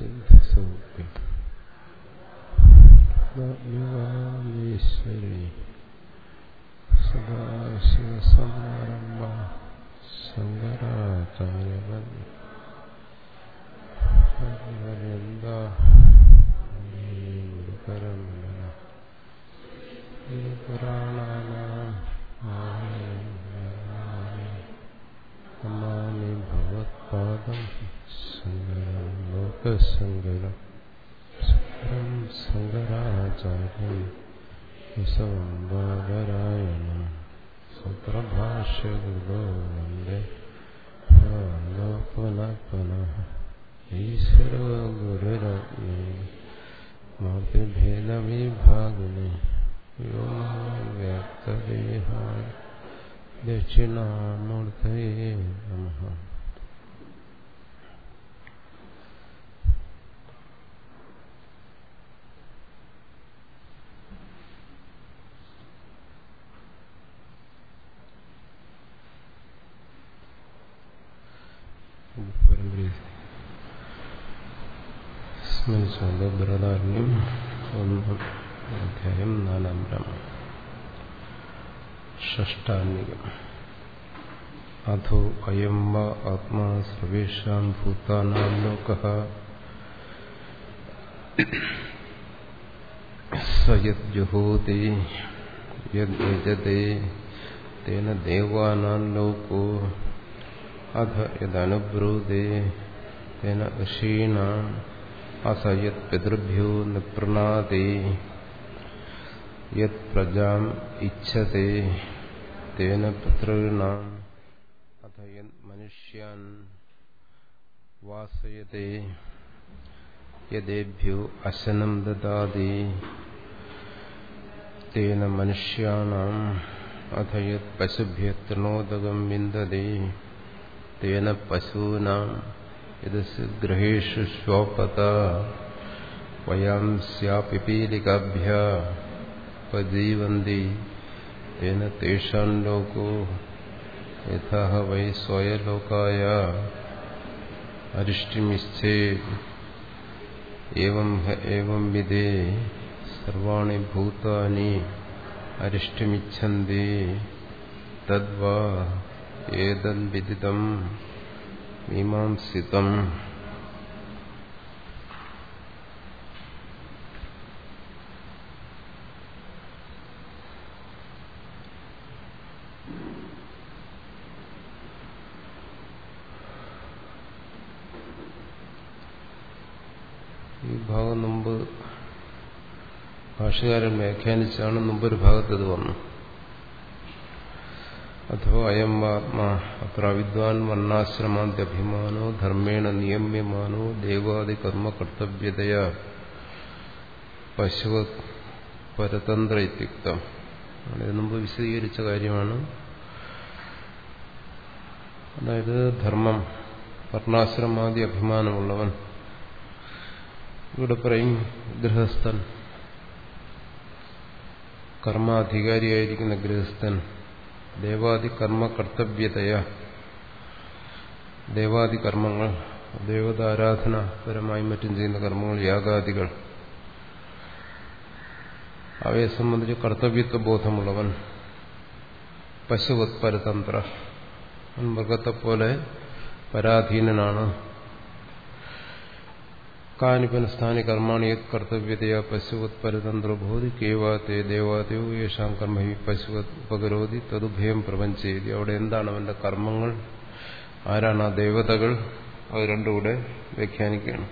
സിദ്ധസൗഖ്യം യുവാമീശ്വരി സദാശിവസമാരംഭ ശങ്കരാചാര്യവൻ ഹരിവരന്ദ ഗുരുപരമ്പര ഈ പുരാണാനാം നമാമി ഭഗവത്പാദം ശങ്കരം ലോകശങ്കരം ശങ്കരം ശങ്കരാചാര്യം വിശംബാദരായണം സുപ്രഭാഷ്യഗുരോ വന്ദേ പുനഃ പുനഃ ഈശ്വര ഗുരുരത്നേ മാതൃഭേദവിഭാഗിനി വ്യോമവ്യാപ്തദേഹായ ദക്ഷിണാമൂർത്തയേ നമഃ സ്മരിച്ചുകൊണ്ട് ബൃഹദാരണ്യം ഒന്നാം അധ്യായം നാലാം ബ്രഹ്മ ഷഷ്ടാന്വികം അധോ അയം വ ആത്മാ സർവേഷാം ഭൂതാനാം ലോക സയജ്ജുഹോതി യജ്ജത്തെ തേന ദേവാനാം ലോകോ അധ യദനുബ്രൂതേ തേന ഋഷീണാം അസയത് പിതൃഭ്യോ നിപ്രണാതി യത് പ്രജാം ഇച്ഛത്തെ തേന പിതॄണാം അഥ യത് മനുഷ്യാൻ വാസയത്തെ യദേഭ്യോ അശനം ദദാതി തേന മനുഷ്യാണാം അഥ യത് പശുഭ്യ തൃണോദകം വിന്ദതി തേന പശൂനാം യദസ് ഗ്രഹേഷു ശ്വപത വയാംസ്യാപിപീലികാഭ്യ ഉപജീവന്തി തേന തേഷാം ലോകോ യഥാ വൈ സ്വയലോകായ അരിഷ്ടിമിശ്ചേത് ഏവം ഏവം വിധേ സർവാണി ഭൂതാനി അരിഷ്ടിമിച്ഛന്തി തദ്വാ ഏതദ്വിദിതം മീമാംസിതം ഈ ഭാഗം മുമ്പ് ഭാഷകാരൻ വ്യാഖ്യാനിച്ചാണ് മുമ്പൊരു ഭാഗത്ത് ഇത് വന്നു അഥവാ അയം ആത്മാ അത്ര വിദ്വാൻ വർണ്ണാശ്രമാദ്യഭിമാനോ ധർമ്മേണ നിയമ്യമാനോ ദേവാദി കർമ്മ കർത്തവ്യതയ പശുവ പരതന്ത്ര ഇത്യുക്തം ഇത് മുമ്പ് വിശദീകരിച്ച കാര്യമാണ് അതായത് ധർമ്മം വർണ്ണാശ്രമാദി അഭിമാനമുള്ളവൻ ഇവിടെ പറയും ഗൃഹസ്ഥൻ കർമാധികാരിയായിരിക്കുന്ന ഗൃഹസ്ഥൻ ദേവാദി കർമ്മ കർത്തവ്യതയ ദേവാദി കർമ്മങ്ങൾ ദേവതാരാധന പരമായും മറ്റും ചെയ്യുന്ന കർമ്മങ്ങൾ യാഗാദികൾ അവയെ സംബന്ധിച്ച് കർത്തവ്യത്വ ബോധമുള്ളവൻ പശുവത് പരതന്ത്ര മൃഗത്തെപ്പോലെ പരാധീനനാണ് കാനിപന സ്ഥാനി കർമാണി യത് കർത്തവ്യതയാ പശുവത് പരതന്ത്ര ഭൂതി കേവാത്തെ ദേവാദയോ യേശാം കർമ്മ പശുവത് ഉപകരോധി തതുഭയം പ്രപഞ്ചേതി അവിടെ എന്താണ് അവന്റെ കർമ്മങ്ങൾ ആരാണ് ആ ദേവതകൾ അത് രണ്ടും കൂടെ വ്യാഖ്യാനിക്കുകയാണ്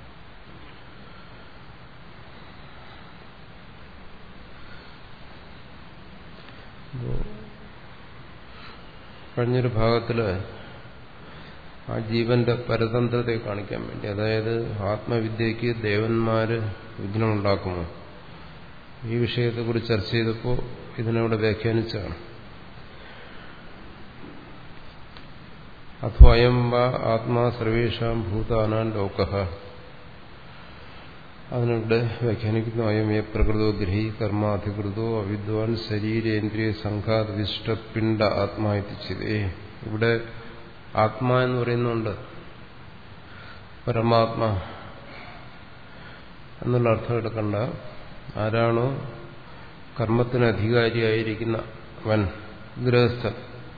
കഴിഞ്ഞൊരു ഭാഗത്തില് ആ ജീവന്റെ പരതന്ത്രത്തെ കാണിക്കാൻ വേണ്ടി അതായത് ആത്മവിദ്യയ്ക്ക് ദേവന്മാര് വിഘ്നമുണ്ടാക്കുമോ ഈ വിഷയത്തെക്കുറിച്ച് ചർച്ച ചെയ്തപ്പോൾ ഇതിനവിടെ വ്യാഖ്യാനിച്ചാണ് അഥവയം വാ ആത്മാ സർവേഷാം ഭൂതാനാൻ ലോക അതിനിവിടെ വ്യാഖ്യാനിക്കുന്നു അയം ഏ പ്രകൃതോ ഗ്രഹി കർമാധികൃതോ അവിദ്വാൻ ശരീരേന്ദ്രിയ സംഘാതിഷ്ട പിണ്ട ആത്മാ എത്തിച്ചതേ ഇവിടെ ആത്മാ എന്ന് പറയുന്നുണ്ട് പരമാത്മാ എന്നുള്ള അർത്ഥം എടുക്കണ്ട ആരാണോ കർമ്മത്തിന് അധികാരിയായിരിക്കുന്ന അവൻ ഗൃഹസ്ഥൻ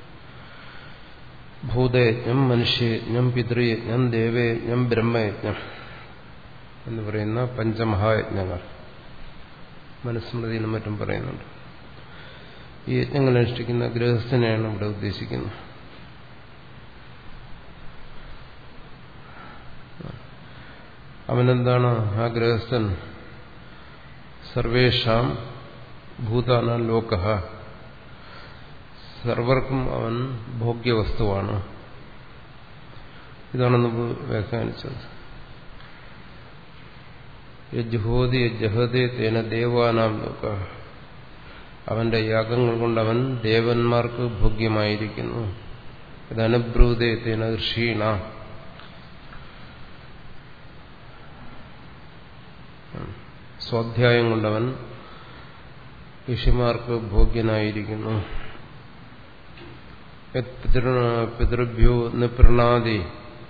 ഭൂതയജ്ഞം മനുഷ്യയജ്ഞം പിതൃയജ്ഞം ദേവയജ്ഞം ബ്രഹ്മയജ്ഞം എന്ന് പറയുന്ന പഞ്ചമഹായജ്ഞങ്ങൾ മനുസ്മൃതിയിലും മറ്റും പറയുന്നുണ്ട് ഈ യജ്ഞങ്ങൾ അനുഷ്ഠിക്കുന്ന ഗൃഹസ്ഥനെയാണ് ഇവിടെ ഉദ്ദേശിക്കുന്നത് അവനെന്താണ് ആ ഗൃഹസ്ഥൻ സർവേഷാം ഭൂതാന ലോക സർവർക്കും അവൻ ഭോഗ്യവസ്തുവാണ് ഇതാണ് നമ്മൾ വ്യാഖ്യാനിച്ചത് യജ്ഹോതി യജ്ഹതേ തേന ദേവാനാം ലോക അവന്റെ യാഗങ്ങൾ കൊണ്ട് അവൻ ദേവന്മാർക്ക് ഭോഗ്യമായിരിക്കുന്നു ഇത് അനുബ്രൂതേ തേന ഋഷീണ സ്വാധ്യായം കൊണ്ടവൻ ഋഷിമാർക്ക് ഭോഗ്യനായിരിക്കുന്നു പിതൃഭ്യോ നിപ്രണാദി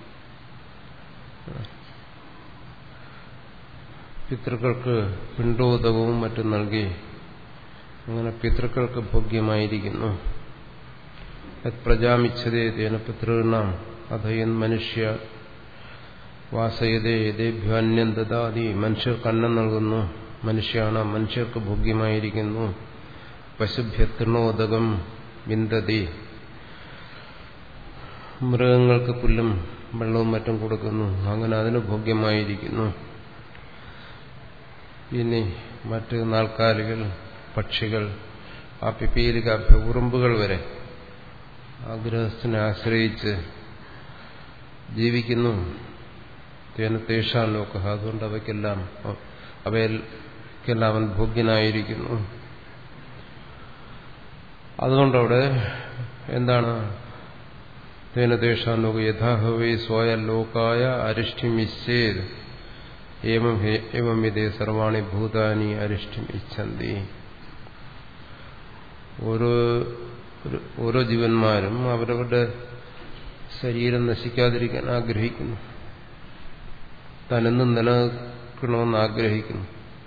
പിതൃക്കൾക്ക് പിണ്ടോദകവും മറ്റും നൽകി അങ്ങനെ പിതൃക്കൾക്ക് ഭോഗ്യമായിരിക്കുന്നു പ്രജാമിച്ഛതേ തേന പിതൃണാം അധയൻ മനുഷ്യ വാസയതേ യഥേഭ്യാന്യം ദദാതി മനുഷ്യർക്ക് അന്നം നൽകുന്നു മനുഷ്യാണ് മനുഷ്യർക്ക് ഭോഗ്യമായിരിക്കുന്നു പശുഭ്യ തൃണോദകം വിന്തതി മൃഗങ്ങൾക്ക് പുല്ലും വെള്ളവും മറ്റും കൊടുക്കുന്നു അങ്ങനെ അതിന് ഭോഗ്യമായിരിക്കുന്നു ഇനി മറ്റ് നാൽക്കാലികൾ പക്ഷികൾ ആ പിപ്പീലിക ഉറുമ്പുകൾ വരെ ആ ഗൃഹസ്ഥനെ ആശ്രയിച്ച് ജീവിക്കുന്നു തേന തേഷാൻ ലോക അതുകൊണ്ട് അവയ്ക്കെല്ലാം അവയ്ക്കെല്ലാം അവൻ ഭോഗ്യനായിരിക്കുന്നു അതുകൊണ്ടവിടെ എന്താണ് തേന തേഷാൻ ലോക യഥാഹവേ സ്വയ ലോകായ അരിഷ്ടിമിശ്ചേത് ഏവം ഇതേ സർവാണി ഭൂതാനി അരിഷ്ടിം ഇച്ഛന്തി ഓരോ ഓരോ ജീവന്മാരും അവരവരുടെ ശരീരം നശിക്കാതിരിക്കാൻ ആഗ്രഹിക്കുന്നു തനെന്നും നിലനിൽക്കണമെന്ന് ആഗ്രഹിക്കുന്നു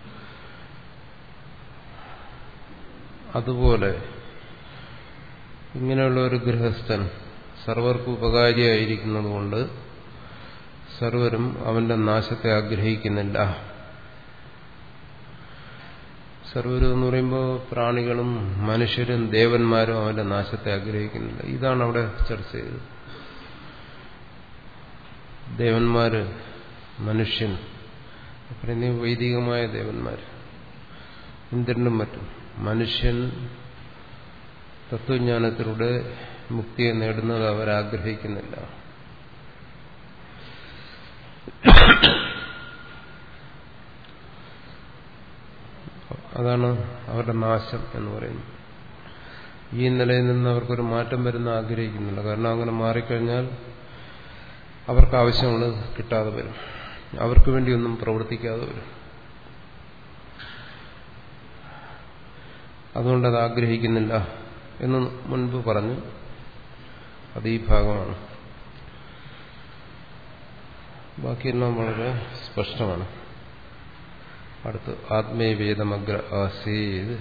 അതുപോലെ ഇങ്ങനെയുള്ള ഒരു ഗൃഹസ്ഥൻ സർവർക്കും ഉപകാരിയായിരിക്കുന്നതുകൊണ്ട് സർവരും അവന്റെ നാശത്തെ ആഗ്രഹിക്കുന്നില്ല സർവരും എന്ന് പറയുമ്പോൾ പ്രാണികളും മനുഷ്യരും ദേവന്മാരും അവന്റെ നാശത്തെ ആഗ്രഹിക്കുന്നില്ല ഇതാണ് അവിടെ ചർച്ച ചെയ്തത് ദേവന്മാര് മനുഷ്യൻ പറയുന്ന വൈദികമായ ദേവന്മാർ ഇന്ദ്രനും മറ്റും മനുഷ്യൻ തത്വജ്ഞാനത്തിലൂടെ മുക്തിയെ നേടുന്നത് അവരാഗ്രഹിക്കുന്നില്ല അതാണ് അവരുടെ നാശം എന്ന് പറയുന്നത് ഈ നിലയിൽ നിന്ന് അവർക്കൊരു മാറ്റം വരുന്ന ആഗ്രഹിക്കുന്നില്ല കാരണം അങ്ങനെ മാറിക്കഴിഞ്ഞാൽ അവർക്ക് ആവശ്യമുള്ളത് കിട്ടാതെ വരും അവർക്ക് വേണ്ടി ഒന്നും പ്രവർത്തിക്കാതെ വരും അതുകൊണ്ട് അത് ആഗ്രഹിക്കുന്നില്ല എന്ന് മുൻപ് പറഞ്ഞു അത് ഈ ഭാഗമാണ് ബാക്കിയെല്ലാം വളരെ സ്പഷ്ടമാണ് അടുത്ത് ആത്മേവേദമഗ്ര ആസീത്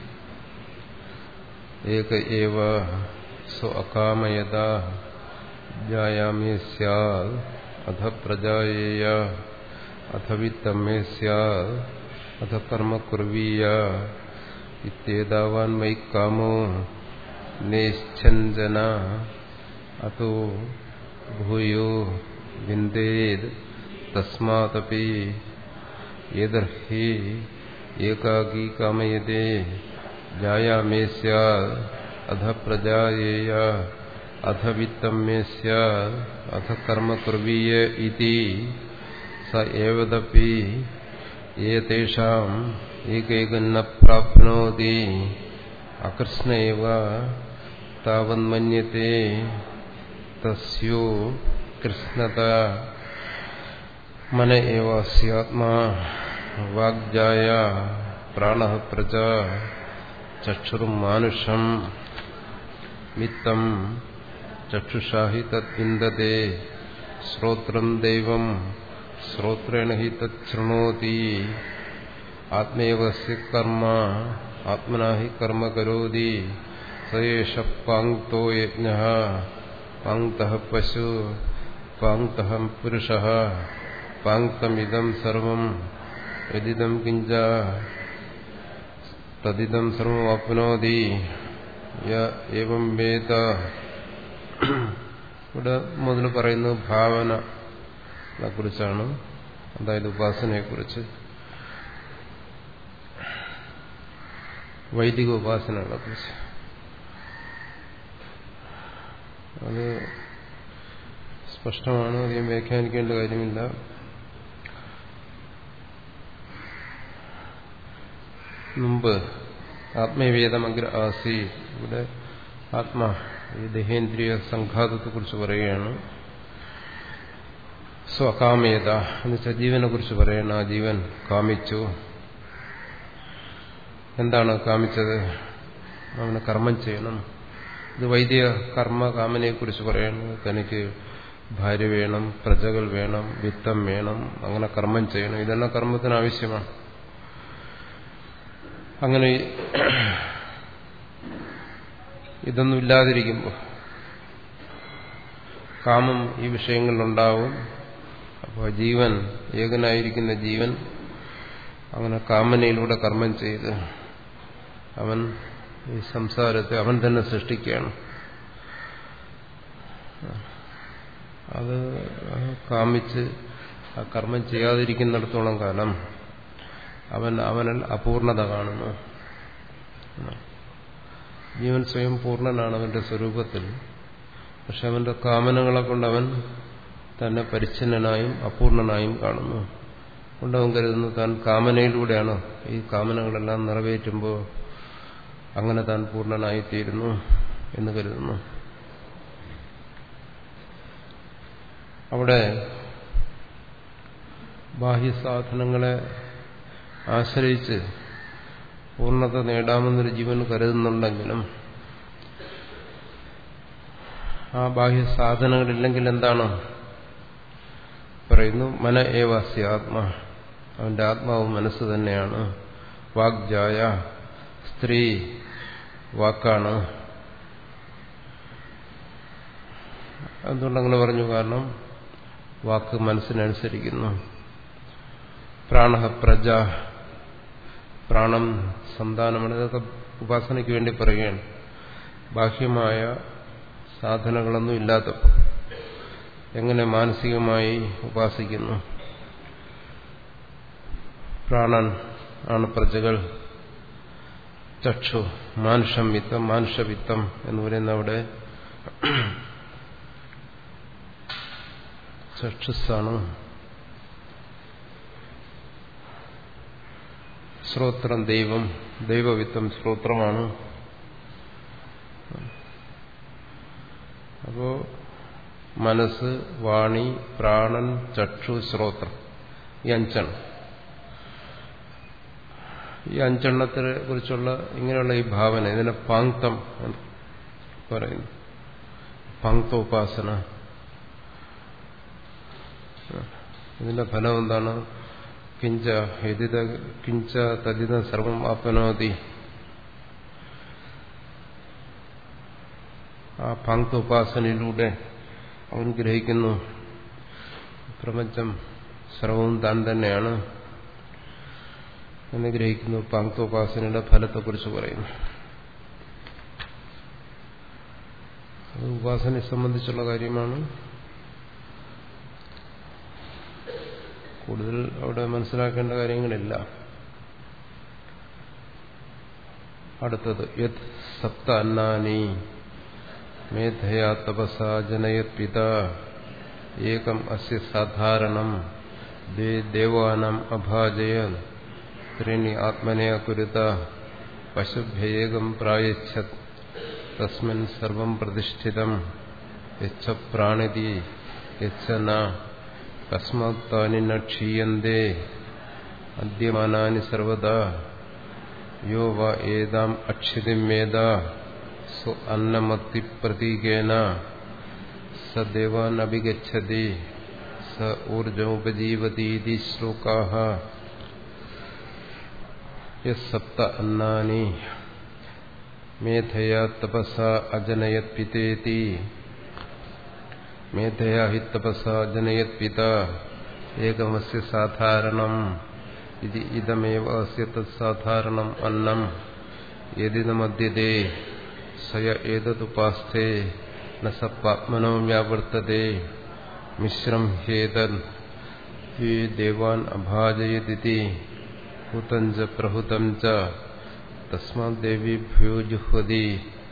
ഏക ഏവ സ്വ അകാമയത ജായാമേ സ്യാത് അധ പ്രജായേയ അധ വിത്തമേ സ്യാത് അധ കർമ്മ കുർവീയ ഇത്യേതാവാൻ മൈ കാമോ നേശ്ചഞ്ചന അതോ ഭൂയോ വിന്ദേത് തസ്മാതപി ഏതർഹി ഏകാഗീ കാമയതേ ജായാമേ സ്യാത് അധ പ്രജായേയ അധ വിത്തം മേ സ്യാത് അധ കർമ്മ കുർവീയ ഇതി സ ഏവദപി ഏതേഷാം ഏകൈകന്ന പ്രാപ്നോതി അകൃഷ്ണ ഏവ താവന്മന്യത്തെ തസ്യോ കൃഷ്ണത മന ഏവ സ്യാത്മാ വാഗ്ജായ പ്രാണ പ്രജ ചക്ഷുർമാനുഷം മിത്തം ചക്ഷുഷാ ഹി തദ്വിന്ദത്തെ ശ്രോത്രം ദൈവം ശ്രോത്രേണ ഹി തൃണോതി ആത്മേവസ്യ കർമ്മ ആത്മനാ ഹി കർമ്മ കരോതി സയേഷ പാങ്ക്തോ യജ്ഞ പാങ്ക്ത പശു പാങ്ക്ത പുരുഷ പാങ്ക്തമിതം സർവം യദിദം കിഞ്ച തദിദം സർവമാപ്നോതി ഏവം വേദ ഇവിടെ മുതൽ പറയുന്നത് ഭാവനയെ കുറിച്ചാണ് അതായത് ഉപാസനയെക്കുറിച്ച് വൈദിക ഉപാസനകളെ കുറിച്ച് അത് സ്പഷ്ടമാണ് അധികം വ്യാഖ്യാനിക്കേണ്ട കാര്യമില്ല മുമ്പ് ആത്മവേദമഗ്ര ആസി ഇവിടെ ആത്മാ ഈ ദേഹേന്ദ്രിയ സംഘാതത്തെക്കുറിച്ച് പറയുകയാണ് സ്വകാമേത എന്നുവെച്ചാൽ ജീവനെ കുറിച്ച് പറയണം ആ ജീവൻ കാമിച്ചു എന്താണ് കാമിച്ചത് അവന് കർമ്മം ചെയ്യണം ഇത് വൈദിക കർമ്മ കാമനയെ കുറിച്ച് പറയണം തനിക്ക് ഭാര്യ വേണം പ്രജകൾ വേണം വിത്തം വേണം അങ്ങനെ കർമ്മം ചെയ്യണം ഇതെല്ലാം കർമ്മത്തിന് ആവശ്യമാണ് അങ്ങനെ ഇതൊന്നും ഇല്ലാതിരിക്കുമ്പോൾ കാമം ഈ വിഷയങ്ങളിലുണ്ടാവും അപ്പോൾ ജീവൻ ഏകനായിരിക്കുന്ന ജീവൻ അങ്ങനെ കാമനയിലൂടെ കർമ്മം ചെയ്ത് അവൻ ഈ സംസാരത്തെ അവൻ തന്നെ സൃഷ്ടിക്കുകയാണ് അത് കാമിച്ച് ആ കർമ്മം ചെയ്യാതിരിക്കുന്നിടത്തോളം കാലം അവൻ അവനിൽ അപൂർണത കാണുന്നു ജീവൻ സ്വയം പൂർണ്ണനാണ് അവന്റെ സ്വരൂപത്തിൽ പക്ഷെ അവന്റെ കാമനകളെ കൊണ്ട് അവൻ തന്നെ പരിച്ഛിന്നനായും അപൂർണനായും കാണുന്നു കൊണ്ടവൻ കരുതുന്നു താൻ കാമനയിലൂടെയാണ് ഈ കാമനകളെല്ലാം നിറവേറ്റുമ്പോൾ അങ്ങനെ താൻ പൂർണ്ണനായിത്തീരുന്നു എന്ന് കരുതുന്നു അവിടെ ബാഹ്യസാധനങ്ങളെ ആശ്രയിച്ച് പൂർണ്ണത നേടാമെന്നൊരു ജീവൻ കരുതുന്നുണ്ടെങ്കിലും ആ ബാഹ്യ സാധനങ്ങളില്ലെങ്കിൽ എന്താണ് പറയുന്നു മന ഏവാസ്യ ആത്മാ അവന്റെ ആത്മാവ് മനസ്സ് തന്നെയാണ് വാഗ്ജായ സ്ത്രീ വാക്കാണ് എന്തുകൊണ്ടങ്ങനെ പറഞ്ഞു കാരണം വാക്ക് മനസ്സിനനുസരിക്കുന്നു പ്രാണ പ്രജ പ്രാണം സന്താനമാണ് ഇതൊക്കെ ഉപാസനയ്ക്ക് വേണ്ടി പറയുകയാണ് ബാഹ്യമായ സാധനങ്ങളൊന്നും ഇല്ലാത്തപ്പോൾ എങ്ങനെ മാനസികമായി ഉപാസിക്കുന്നു പ്രാണൻ ആണ് പ്രജകൾ ചക്ഷു മാനുഷം വിത്തം മാനുഷവിത്തം എന്ന് പറയുന്ന അവിടെ ചക്ഷുസ്സാണ് ശ്രോത്രം ദൈവം ദൈവവിത്തം ശ്രോത്രമാണ് അപ്പോ മനസ്സ് വാണി പ്രാണൻ ചക്ഷു ശ്രോത്രം ഈ അഞ്ചെണ്ണം ഈ അഞ്ചെണ്ണത്തിനെ കുറിച്ചുള്ള ഇങ്ങനെയുള്ള ഈ ഭാവന ഇതിനെ പാങ്ക്തം എന്ന് പറയുന്നു പാങ്ക്തോപാസന ഇതിന്റെ ഫലം എന്താണ് കിഞ്ച യതിത കിഞ്ച തദിത സർവം ആപ്നോതി ആ പാങ്ക്തോപാസനയിലൂടെ അവൻ ഗ്രഹിക്കുന്നു പ്രപഞ്ചം സർവവും താൻ തന്നെയാണ് എന്ന് ഗ്രഹിക്കുന്നു പാങ്ക്തോപാസനയുടെ ഫലത്തെക്കുറിച്ച് പറയുന്നു അത് ഉപാസനയെ സംബന്ധിച്ചുള്ള കാര്യമാണ് കൂടുതൽ അവിടെ മനസ്സിലാക്കേണ്ട കാര്യങ്ങളില്ല അടുത്തത് യത് സപ്ത അന്നാനി മേധയാ തപസാ ജനയത് പിത ഏകം അസ്യ സാധാരണം ദ്വേ ദേവാനം അഭാജയ ത്രീണി ആത്മനയ കുരുത പശുഭ്യേകം പ്രായച്ഛത് തസ്മിൻ സർവം പ്രതിഷ്ഠിതം യച്ഛ പ്രാണിതി യച്ഛ ന കസ്മാത്താനി ന ക്ഷീയന്തേ അദ്യമാനാനി സർവദാ യോ വ ഏതാം അക്ഷിതിം വേദ സ്വ അന്നമത്തി പ്രതീകേന സ ദേവാനഭിഗച്ഛതി സ ഊർജമുപജീവതീതി ശ്ലോകാः യസപ്ത അന്നാനി മേധയാ തപസ അജനയത് പിതേതി മേധയാ ഹി തപസ അജനയത് പിത ഏകമസ്യ സാധാരണം ഇത് ഇതമേവ അസ്യ തത്സാധാരണം അന്നം യതിനമദ്യതേ സയ ഏതതുപാസ്ഥേ ന സപ്പാത്മനോ വ്യാവർത്തതേ മിശ്രം ഹേതൻ ദേവാൻ അഭാജയതി ഹുതം ച പ്രഹുതം ച തസ്മാത് ദേവീഭ്യോ ജുഹ്വതി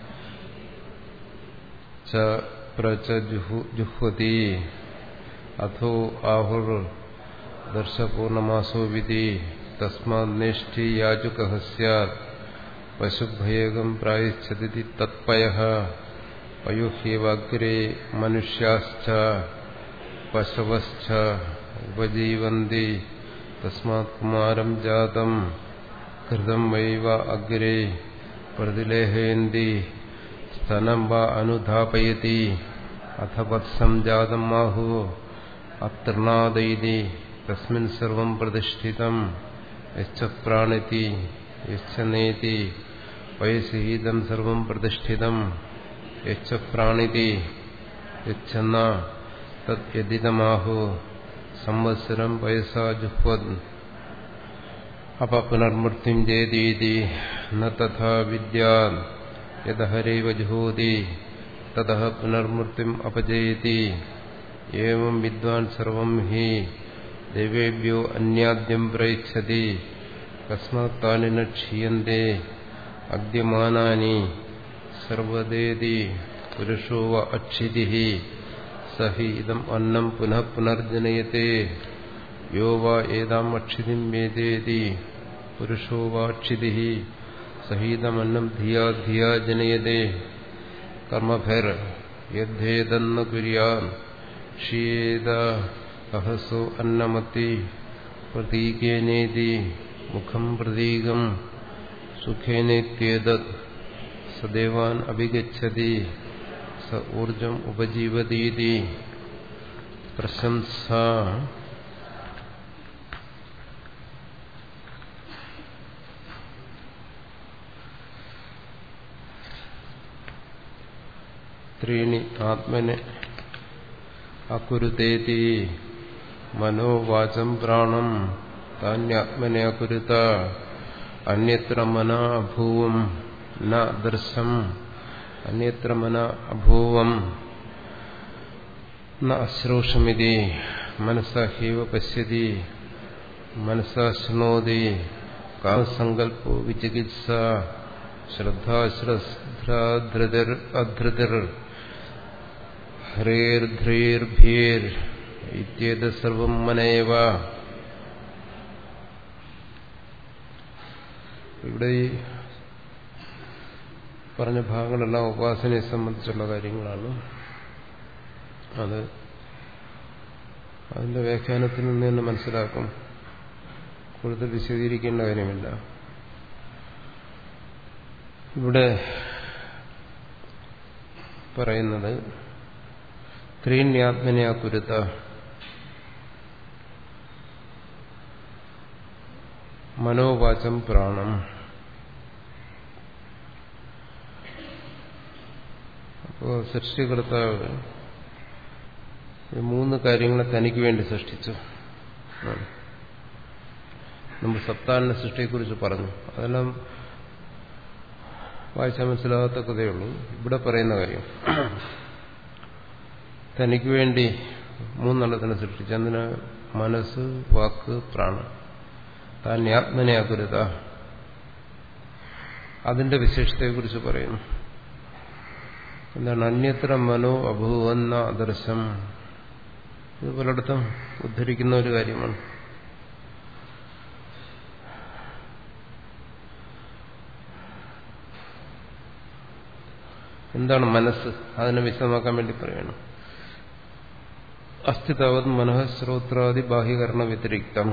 ച പ്രച ജുഹ്വതി അഥോ ആഹുർ ദർശപൂർണമാസോ വിധി തസ്മാത് നേഷ്ഠി യാചുക സ്യാത് പശുഭയേകം പ്രായച്ഛതി തത്പയ പയുഹ്യവഗ്രേ മനുഷ്യാശ്ച പശവശ്ച ഉപജീവന്തി തസ്മാത് കുമാരം ജാതം ഘൃതം വൈവ അഗ്രേ പ്രതിലേഹയന്തി സ്തനം വ അനുധാപയതി അഥ വത്സം ജാതം മാഹു അത്രണാദയിതി തസ്മിൻ സർവം പ്രതിഷ്ഠിതം യശ്ച പ്രാണിതി യശ്ച നേതി വയസീതം സർവം പ്രതിഷ്ഠിതം യശ്ച പ്രാണിതി യച്ഛന്ന തദ്യതിതമാഹു സംവത്സരം വയസാ ജുഹ്വത് അപ പുനർമൃത്യും ജേതീതി ന തഥാ വിദ്യാ യദഹരൈവ ജുഹോതി തതഃ പുനർമൃത്യും അപജയതി ഏവം വിദ്വാൻ സർവം ഹി ദേവേഭ്യോ അന്യാദ്യം പ്രയച്ഛതി കസ്മാത് താനി ന ക്ഷീയന്തെ അദ്യമാനാനി സർവദേതി പുരുഷോ വ അക്ഷിതി സഹി ഇതം അന്നം പുനഃ പുനർജനയത്തെ യോ വാ ഏതാം അക്ഷിതിം വേദേതി പുരുഷോ വാക്ഷിതി സഹീതമന്നം ധിയാ ധിയാ ജനയതേ കർമ്മഭർ യദ്ധേതെന്ന് കുര്യാൻ ക്ഷീയേത അഹസോ അന്നമത്തി പ്രതീകേനേതി മുഖം പ്രതീകം സുഖേനേത്യേതത് സദേവാൻ അഭിഗച്ഛതി സ ഊർജം ഉപജീവതീതി പ്രശംസ ത്രീണി ആത്മനെ അകുരുതേതി മനോവാചം പ്രാണം താന്യാത്മനെ അകുരുത അന്യത്ര മന അഭൂവം ന ദർശം അന്യത്ര മന അഭൂവം ന അശ്രോഷമിതി മനസ്സാ ഹീവ പശ്യതി മനസ്സാ ശൃണോതി കാമസങ്കൽപ്പോ വിചികിത്സ ശ്രദ്ധാശ്രദ്ധാധൃതിർ അധൃതിർ ഹ്രേർധ്രീർഭീർ ഇത്യേത സർവം മനേവ ഇവിടെ ഈ പറഞ്ഞ ഭാഗങ്ങളെല്ലാം ഉപാസനയെ സംബന്ധിച്ചുള്ള കാര്യങ്ങളാണ് അത് അതിന്റെ വ്യാഖ്യാനത്തിൽ നിന്ന് തന്നെ മനസ്സിലാക്കും കൂടുതൽ വിശദീകരിക്കേണ്ട കാര്യമില്ല ഇവിടെ പറയുന്നത് ത്രീണ്യാത്മനെയാ കുരുത്ത മനോവാചം പ്രാണം അപ്പോ സൃഷ്ടികർത്താവ് മൂന്ന് കാര്യങ്ങളെ തനിക്ക് വേണ്ടി സൃഷ്ടിച്ചു നമ്മൾ സപ്താന സൃഷ്ടിയെക്കുറിച്ച് പറഞ്ഞു അതെല്ലാം വായിച്ചാൽ മനസ്സിലാകാത്ത കഥയുള്ളൂ ഇവിടെ പറയുന്ന കാര്യം തനിക്ക് വേണ്ടി മൂന്നെണ്ണത്തിനെ സൃഷ്ടിച്ചു അതിന് മനസ്സ് വാക്ക് പ്രാണം താൻ ആത്മനയാകുരുത അതിന്റെ വിശേഷത്തെക്കുറിച്ച് പറയുന്നു എന്താണ് അന്യത്ര മനോ അഭൂവന്ന ആദർശം ഇത് പലയിടത്തും ഉദ്ധരിക്കുന്ന ഒരു കാര്യമാണ് എന്താണ് മനസ്സ് അതിനെ വിശദമാക്കാൻ വേണ്ടി പറയണം അസ്ഥിതാവത് മനഃശ്രോത്രാദി ബാഹ്യകരണ വ്യതിരിക്തം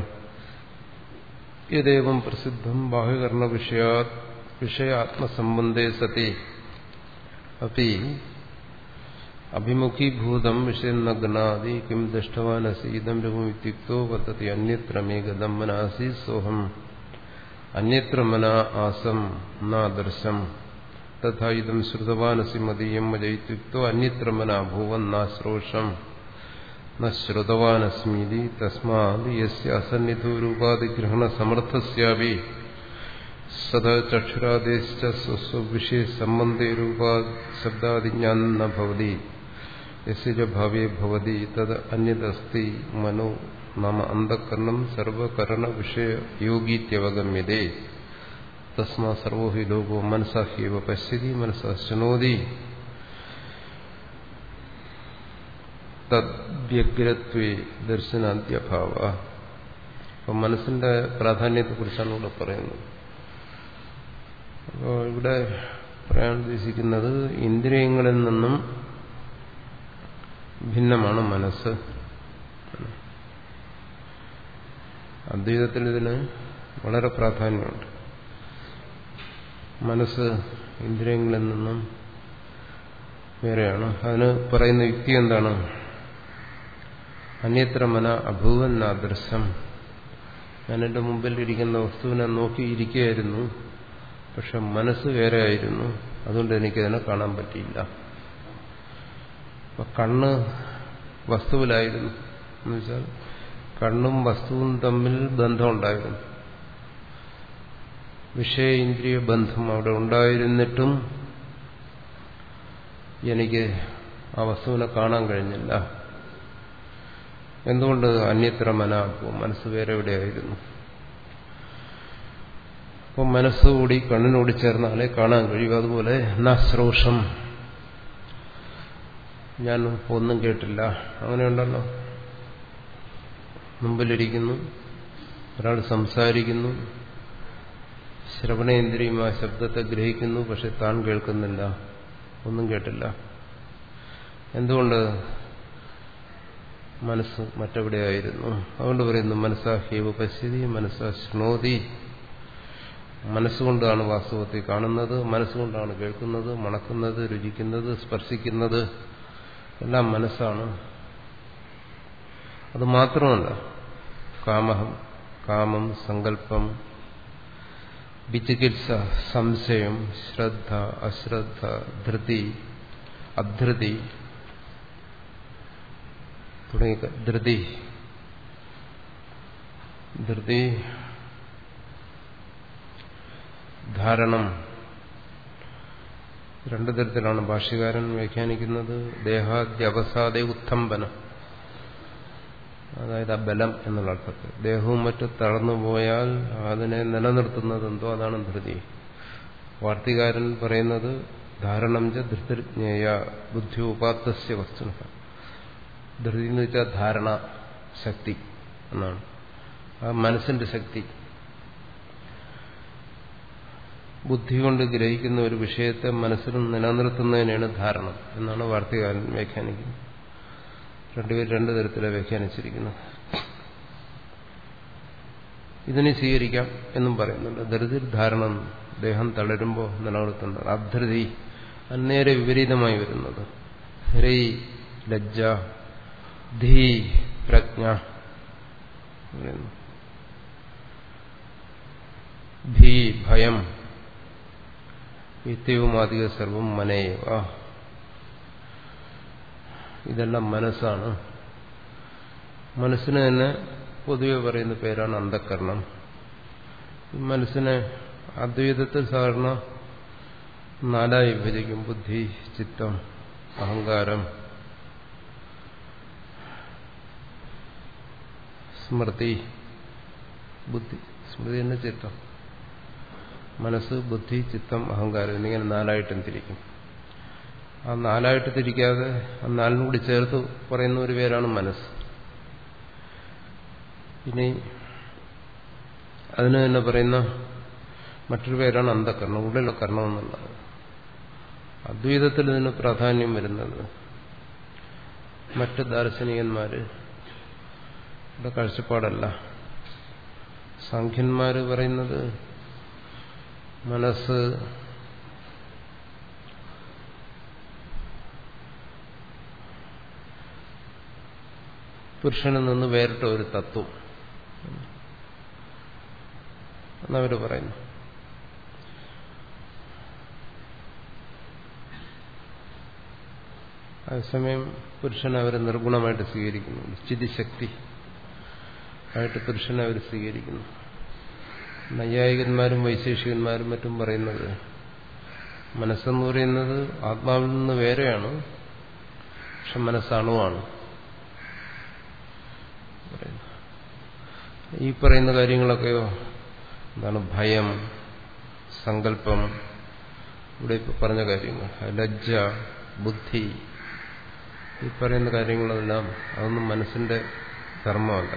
യഥേവം പ്രസിദ്ധം ബാഹ്യകരണ വിഷയാ വിഷയാത്മസംബന്ധേ സതി അപ്പി അഭിമുഖീഭൂതം വിഷയം നഗ്നാദി കിം ദൃഷ്ടവാനസി ഇതം രഘുമിത്യുക്തോ വർത്തതി അന്യത്ര മേ ഗതം മനാസി സോഹം അന്യത്ര മന ആസം നാദർശം തഥാ ഇതം ശ്രുതവാനസി മതീയം മജയിത്യുക്തോ അന്യത്ര മന ഭൂവൻ നാശ്രോഷം ന ശ്രുതവാനസ്മീതി തസ്മാത് യസ്യ അസന്നിധൂരൂപാധിഗ്രഹണ സമർത്ഥസ്യാപി സദ ചക്ഷുരാദേശ സ്വസ്വവിഷയ സംബന്ധേ രൂപാ ശബ്ദാദിജ്ഞാനം ന ഭവതി യസ്യ ഭാവേ ഭവതി തത് അന്യദസ്തി മനോ നാമ അന്ധകരണം സർവകരണ വിഷയ യോഗീത്യവഗമ്യതേ തസ്മാ സർവോ ഹി ലോകോ മനസാ ഹ്യവ പശ്യതി മനസാ ശൃണോതി തദ്വ്യഗ്രത്വേ ദർശനാദ്യഭാവ അപ്പം മനസ്സിന്റെ പ്രാധാന്യത്തെക്കുറിച്ചാണ് ഇവിടെ പറയുന്നത് അപ്പോൾ ഇവിടെ പറയാൻ ഉദ്ദേശിക്കുന്നത് ഇന്ദ്രിയങ്ങളിൽ നിന്നും ഭിന്നമാണ് മനസ്സ് അദ്വൈതത്തിൽ ഇതിന് വളരെ പ്രാധാന്യമുണ്ട് മനസ്സ് ഇന്ദ്രിയങ്ങളിൽ നിന്നും വേറെയാണ് അതിന് പറയുന്ന യുക്തി എന്താണ് അന്യത്ര മന അഭൂവന്നാദൃശം ഞാൻ എൻ്റെ മുമ്പിൽ ഇരിക്കുന്ന വസ്തുവിനെ നോക്കിയിരിക്കുകയായിരുന്നു പക്ഷെ മനസ്സ് വേറെ ആയിരുന്നു അതുകൊണ്ട് എനിക്കതിനെ കാണാൻ പറ്റിയില്ല അപ്പൊ കണ്ണ് വസ്തുവിലായിരുന്നു എന്ന് വെച്ചാൽ കണ്ണും വസ്തുവും തമ്മിൽ ബന്ധമുണ്ടായിരുന്നു വിഷയ ഇന്ദ്രിയ ബന്ധം അവിടെ ഉണ്ടായിരുന്നിട്ടും എനിക്ക് ആ വസ്തുവിനെ കാണാൻ കഴിഞ്ഞില്ല എന്തുകൊണ്ട് അന്യത്ര മനാപ്പോ മനസ്സ് വേറെ എവിടെയായിരുന്നു അപ്പം മനസ്സുകൂടി കണ്ണിനോട് ചേർന്നാലേ കാണാൻ കഴിയും അതുപോലെ നശ്രോഷം ഞാൻ ഒന്നും കേട്ടില്ല അങ്ങനെയുണ്ടല്ലോ മുമ്പിലിരിക്കുന്നു ഒരാൾ സംസാരിക്കുന്നു ശ്രവണേന്ദ്രിയം ആ ശബ്ദത്തെ ഗ്രഹിക്കുന്നു പക്ഷെ താൻ കേൾക്കുന്നില്ല ഒന്നും കേട്ടില്ല എന്തുകൊണ്ട് മനസ്സ് മറ്റെവിടെയായിരുന്നു അതുകൊണ്ട് പറയുന്നു മനസ്സാ ഹേവ പശ്യതി മനസ്സാ ശൃണോതി മനസ്സുകൊണ്ടാണ് വാസ്തവത്തെ കാണുന്നത് മനസ്സുകൊണ്ടാണ് കേൾക്കുന്നത് മണക്കുന്നത് രുചിക്കുന്നത് സ്പർശിക്കുന്നത് എല്ലാം മനസ്സാണ് അത് മാത്രമല്ല കാമഹം കാമം സങ്കല്പം വിചികിത്സ സംശയം ശ്രദ്ധ അശ്രദ്ധ ധൃതി അധൃതി തുടങ്ങിയ ധൃതി ധൃതി ധാരണം രണ്ടു തരത്തിലാണ് ഭാഷ്യകാരൻ വ്യാഖ്യാനിക്കുന്നത് ദേഹാദ്യവസാദെ ഉത്തംബനം അതായത് ആ ബലം എന്നുള്ള അർത്ഥത്തിൽ ദേഹവും മറ്റും തളർന്നു പോയാൽ അതിനെ നിലനിർത്തുന്നത് എന്തോ അതാണ് ധൃതി വാർത്തികാരൻ പറയുന്നത് ധാരണം ച ധൃതിജ്ഞേയ ബുദ്ധി ഉപാത്തസ്യ വസ്തുന ധൃതി എന്ന് വെച്ചാൽ ധാരണ ശക്തി എന്നാണ് ആ മനസ്സിന്റെ ശക്തി ബുദ്ധി കൊണ്ട് ഗ്രഹിക്കുന്ന ഒരു വിഷയത്തെ മനസ്സിൽ നിലനിർത്തുന്നതിനാണ് ധാരണം എന്നാണ് വാർത്തകാരൻ വ്യാഖ്യാനിക്കുന്നത് രണ്ടുപേർ രണ്ടു തരത്തിലാണ് വ്യാഖ്യാനിച്ചിരിക്കുന്നത് ഇതിനെ സ്വീകരിക്കാം എന്നും പറയുന്നുണ്ട് ധൃതി ധാരണം ദേഹം തളരുമ്പോൾ നിലനിർത്തുന്നത് അധൃതി അന്നേരെ വിപരീതമായി വരുന്നത് ഹ്രീ ലജ്ജ ധീ പ്രജ്ഞ ഭീ ഭയം ഇത്യവുമാധിക സർവം മനയേവ ഇതെല്ലാം മനസ്സാണ് മനസ്സിന് തന്നെ പൊതുവെ പറയുന്ന പേരാണ് അന്ധക്കരണം മനസ്സിനെ അദ്വൈതത്തിൽ സാധാരണ നാലായി വിഭജിക്കും ബുദ്ധി ചിത്തം അഹങ്കാരം സ്മൃതി ബുദ്ധി സ്മൃതി തന്നെ ചിത്തം മനസ്സ് ബുദ്ധി ചിത്തം അഹങ്കാരം എന്നിങ്ങനെ നാലായിട്ടും തിരിക്കും ആ നാലായിട്ട് തിരിക്കാതെ ആ നാലിനും കൂടി ചേർത്ത് പറയുന്ന ഒരു പേരാണ് മനസ്സ് ഇനി അതിന് തന്നെ പറയുന്ന മറ്റൊരു പേരാണ് അന്ധകരണം ഉള്ളിലെ കർണം എന്നുള്ളത് അദ്വൈതത്തിൽ ഇതിന് പ്രാധാന്യം വരുന്നത് മറ്റ് ദാർശനികന്മാര് കാഴ്ചപ്പാടല്ല സാഖ്യന്മാര് പറയുന്നത് മനസ്സ് പുരുഷനിൽ നിന്ന് വേറിട്ട ഒരു തത്വം എന്നവർ പറയുന്നു അതേസമയം പുരുഷനെ അവർ നിർഗുണമായിട്ട് സ്വീകരിക്കുന്നു സ്ഥിതിശക്തി ആയിട്ട് പുരുഷനെ അവർ സ്വീകരിക്കുന്നു നൈയായികന്മാരും വൈശേഷികന്മാരും മറ്റും പറയുന്നത് മനസ്സെന്ന് പറയുന്നത് ആത്മാവിൽ നിന്ന് വേറെയാണ് പക്ഷെ മനസ്സണുവാണ് ഈ പറയുന്ന കാര്യങ്ങളൊക്കെയോ എന്താണ് ഭയം സങ്കല്പം ഇവിടെ ഇപ്പൊ പറഞ്ഞ കാര്യങ്ങൾ ലജ്ജ ബുദ്ധി ഈ പറയുന്ന കാര്യങ്ങളെല്ലാം അതൊന്നും മനസ്സിന്റെ ധർമ്മമല്ല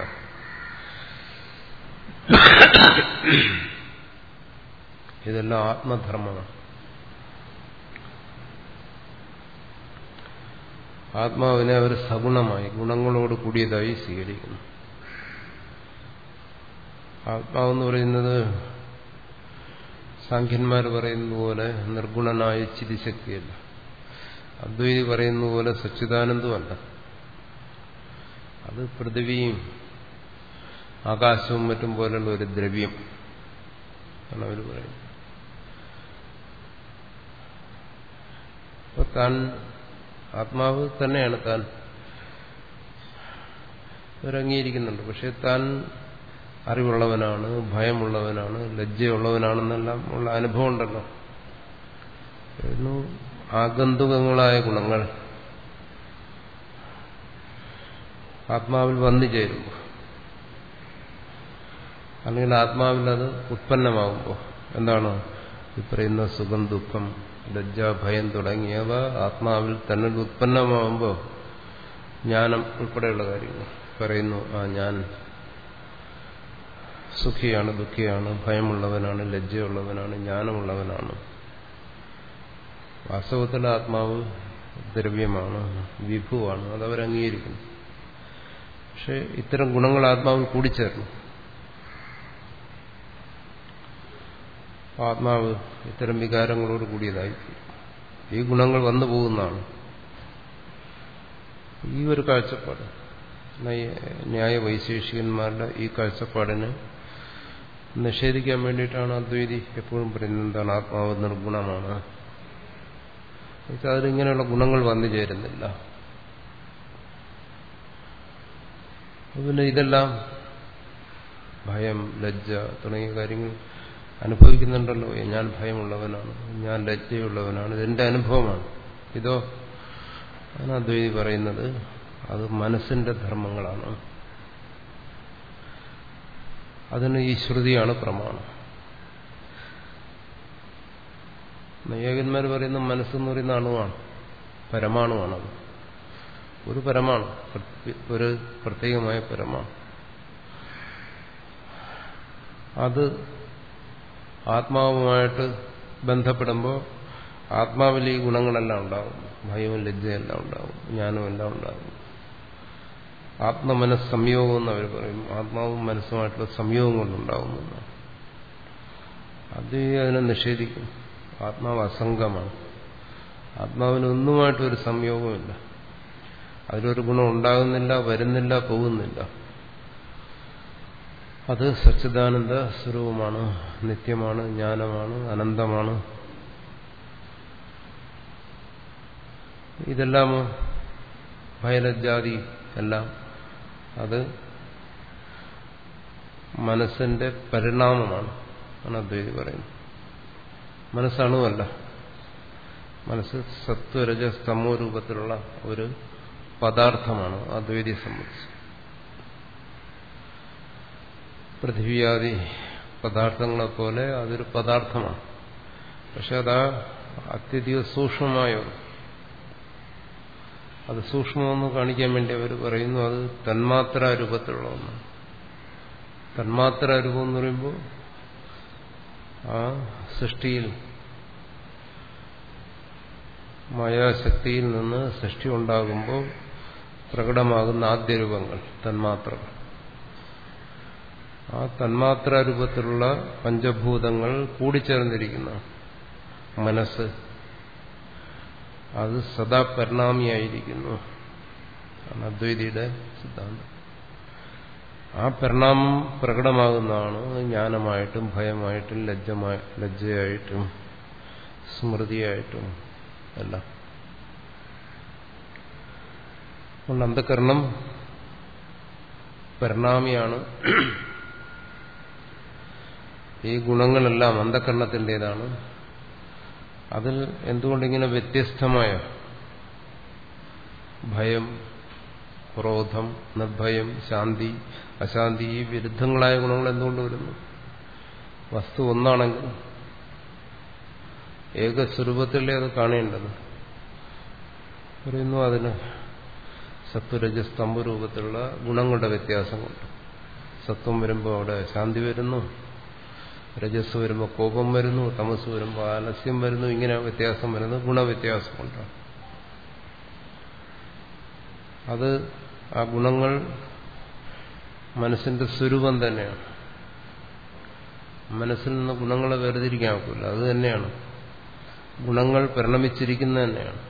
ഇതെല്ലാം ആത്മധർമ്മമാണ് ആത്മാവിനെ അവർ സഗുണമായി ഗുണങ്ങളോട് കൂടിയതായി സ്വീകരിക്കുന്നു ആത്മാവെന്ന് പറയുന്നത് സാഖ്യന്മാർ പറയുന്ന പോലെ നിർഗുണനായ ചിതിശക്തിയല്ല അദ്വൈതി പറയുന്ന പോലെ സച്ചിദാനന്ദമല്ല അത് പൃഥിവിയും ആകാശവും മറ്റും പോലുള്ള ഒരു ദ്രവ്യം ആണ് അവർ പറയുന്നത് അപ്പൊ താൻ ആത്മാവ് തന്നെയാണ് താൻ അവരംഗീകരിക്കുന്നുണ്ട് പക്ഷെ താൻ അറിവുള്ളവനാണ് ഭയമുള്ളവനാണ് ലജ്ജയുള്ളവനാണെന്നെല്ലാം ഉള്ള അനുഭവം ഉണ്ടല്ലോ ആഗന്തുകങ്ങളായ ഗുണങ്ങൾ ആത്മാവിൽ വന്നു ചേരുമ്പോൾ അല്ലെങ്കിൽ ആത്മാവിൽ അത് ഉത്പന്നമാകുമ്പോൾ എന്താണ് ഈ പറയുന്ന സുഖം ദുഃഖം ലജ്ജ ഭയം തുടങ്ങിയവ ആത്മാവിൽ തന്നെ ഉത്പന്നമാകുമ്പോൾ ജ്ഞാനം ഉൾപ്പെടെയുള്ള കാര്യങ്ങൾ പറയുന്നു ആ ഞാൻ സുഖിയാണ് ദുഃഖിയാണ് ഭയമുള്ളവനാണ് ലജ്ജയുള്ളവനാണ് ജ്ഞാനമുള്ളവനാണ് വാസ്തവത്തിൽ ആത്മാവ് ദ്രവ്യമാണ് വിഭുവാണ് അതവർ അംഗീകരിക്കുന്നു പക്ഷെ ഇത്തരം ഗുണങ്ങൾ ആത്മാവിൽ കൂടിച്ചേർന്നു ആത്മാവ് ഇത്തരം വികാരങ്ങളോട് കൂടിയതായി ഈ ഗുണങ്ങൾ വന്നു പോകുന്നതാണ് ഈ ഒരു കാഴ്ചപ്പാട് ന്യായ വൈശേഷികന്മാരുടെ ഈ കാഴ്ചപ്പാടിന് നിഷേധിക്കാൻ വേണ്ടിയിട്ടാണ് അദ്വൈതി എപ്പോഴും പറയുന്നത് എന്താണ് ആത്മാവ് നിർഗുണമാണ് അതിലിങ്ങനെയുള്ള ഗുണങ്ങൾ വന്നു ചേരുന്നില്ല പിന്നെ ഇതെല്ലാം ഭയം ലജ്ജ തുടങ്ങിയ കാര്യങ്ങൾ അനുഭവിക്കുന്നുണ്ടല്ലോ ഞാൻ ഭയമുള്ളവനാണ് ഞാൻ ലജ്ജയുള്ളവനാണ് ഇതെന്റെ അനുഭവമാണ് ഇതോ ആണ് അദ്വൈതി പറയുന്നത് അത് മനസ്സിന്റെ ധർമ്മങ്ങളാണ് അതിന് ഈ ശ്രുതിയാണ് പ്രമാണം നൈയാകന്മാർ പറയുന്ന മനസ്സെന്ന് പറയുന്ന അണുവാണ് പരമാണുവാണത് ഒരു പരമാണു ഒരു പ്രത്യേകമായ പരമാണു അത് ആത്മാവുമായിട്ട് ബന്ധപ്പെടുമ്പോൾ ആത്മാവിൽ ഈ ഗുണങ്ങളെല്ലാം ഉണ്ടാകും ഭയവും ലജ്ജയെല്ലാം ഉണ്ടാകും ജ്ഞാനവും എല്ലാം ഉണ്ടാകും ആത്മമനസ് സംയോഗം എന്ന് അവർ പറയും ആത്മാവും മനസ്സുമായിട്ടുള്ള സംയോഗം കൊണ്ടുണ്ടാകുമെന്ന് അത് അതിനെ നിഷേധിക്കും ആത്മാവ് അസംഗമാണ് ആത്മാവിന് ഒന്നുമായിട്ടൊരു സംയോഗമില്ല അതിലൊരു ഗുണം ഉണ്ടാകുന്നില്ല വരുന്നില്ല പോകുന്നില്ല അത് സച്ചിദാനന്ദ സ്വരൂപമാണ് നിത്യമാണ് ജ്ഞാനമാണ് അനന്തമാണ് ഇതെല്ലാമോ ഭയലജാതി എല്ലാം അത് മനസ്സിന്റെ പരിണാമമാണ് ആണ് അദ്വൈതി പറയുന്നത് മനസ്സണുവല്ല മനസ്സ് സത്വരജ സ്തമോ രൂപത്തിലുള്ള ഒരു പദാർത്ഥമാണ് അദ്വൈതിയെ സംബന്ധിച്ച് പൃഥ്വിയാദി പദാർത്ഥങ്ങളെ പോലെ അതൊരു പദാർത്ഥമാണ് പക്ഷെ അതാ അത്യധിക സൂക്ഷ്മമായ അത് സൂക്ഷ്മമെന്ന് കാണിക്കാൻ വേണ്ടി അവർ പറയുന്നു അത് തന്മാത്ര രൂപത്തിലുള്ള ഒന്നാണ് തന്മാത്ര രൂപം എന്ന് പറയുമ്പോൾ ആ സൃഷ്ടിയിൽ മായാശക്തിയിൽ നിന്ന് സൃഷ്ടി ഉണ്ടാകുമ്പോൾ പ്രകടമാകുന്ന ആദ്യ രൂപങ്ങൾ തന്മാത്രകൾ ആ തന്മാത്ര രൂപത്തിലുള്ള പഞ്ചഭൂതങ്ങൾ കൂടിച്ചേർന്നിരിക്കുന്ന മനസ്സ് അത് സദാ പരിണാമിയായിരിക്കുന്നു ആണ് അദ്വൈതിയുടെ സിദ്ധാന്തം ആ പരിണാമം പ്രകടമാകുന്നതാണ് ജ്ഞാനമായിട്ടും ഭയമായിട്ടും ലജ്ജമായി ലജ്ജയായിട്ടും സ്മൃതിയായിട്ടും എല്ലാം അതുകൊണ്ട് അന്ധകരണം പരിണാമിയാണ് ഈ ഗുണങ്ങളെല്ലാം അന്ധകരണത്തിൻ്റെതാണ് അതിൽ എന്തുകൊണ്ടിങ്ങനെ വ്യത്യസ്തമായ ഭയം ക്രോധം നിർഭയം ശാന്തി അശാന്തി ഈ വിരുദ്ധങ്ങളായ ഗുണങ്ങൾ എന്തുകൊണ്ട് വരുന്നു വസ്തു ഒന്നാണെങ്കിൽ ഏകസ്വരൂപത്തിലേ അത് കാണേണ്ടത് പറയുന്നു അതിന് സത്വരജ സ്തംഭ രൂപത്തിലുള്ള ഗുണങ്ങളുടെ വ്യത്യാസം കൊണ്ട് സത്വം വരുമ്പോൾ അവിടെ ശാന്തി വരുന്നു രജസ് വരുമ്പോൾ കോപം വരുന്നു തമസ് വരുമ്പോൾ ആലസ്യം വരുന്നു ഇങ്ങനെ വ്യത്യാസം വരുന്നു ഗുണവ്യത്യാസം കൊണ്ടാണ് അത് ആ ഗുണങ്ങൾ മനസ്സിന്റെ സ്വരൂപം തന്നെയാണ് മനസ്സിൽ നിന്ന് ഗുണങ്ങളെ വേർതിരിക്കാൻ ഒക്കില്ല അത് തന്നെയാണ് ഗുണങ്ങൾ പരിണമിച്ചിരിക്കുന്നത് തന്നെയാണ്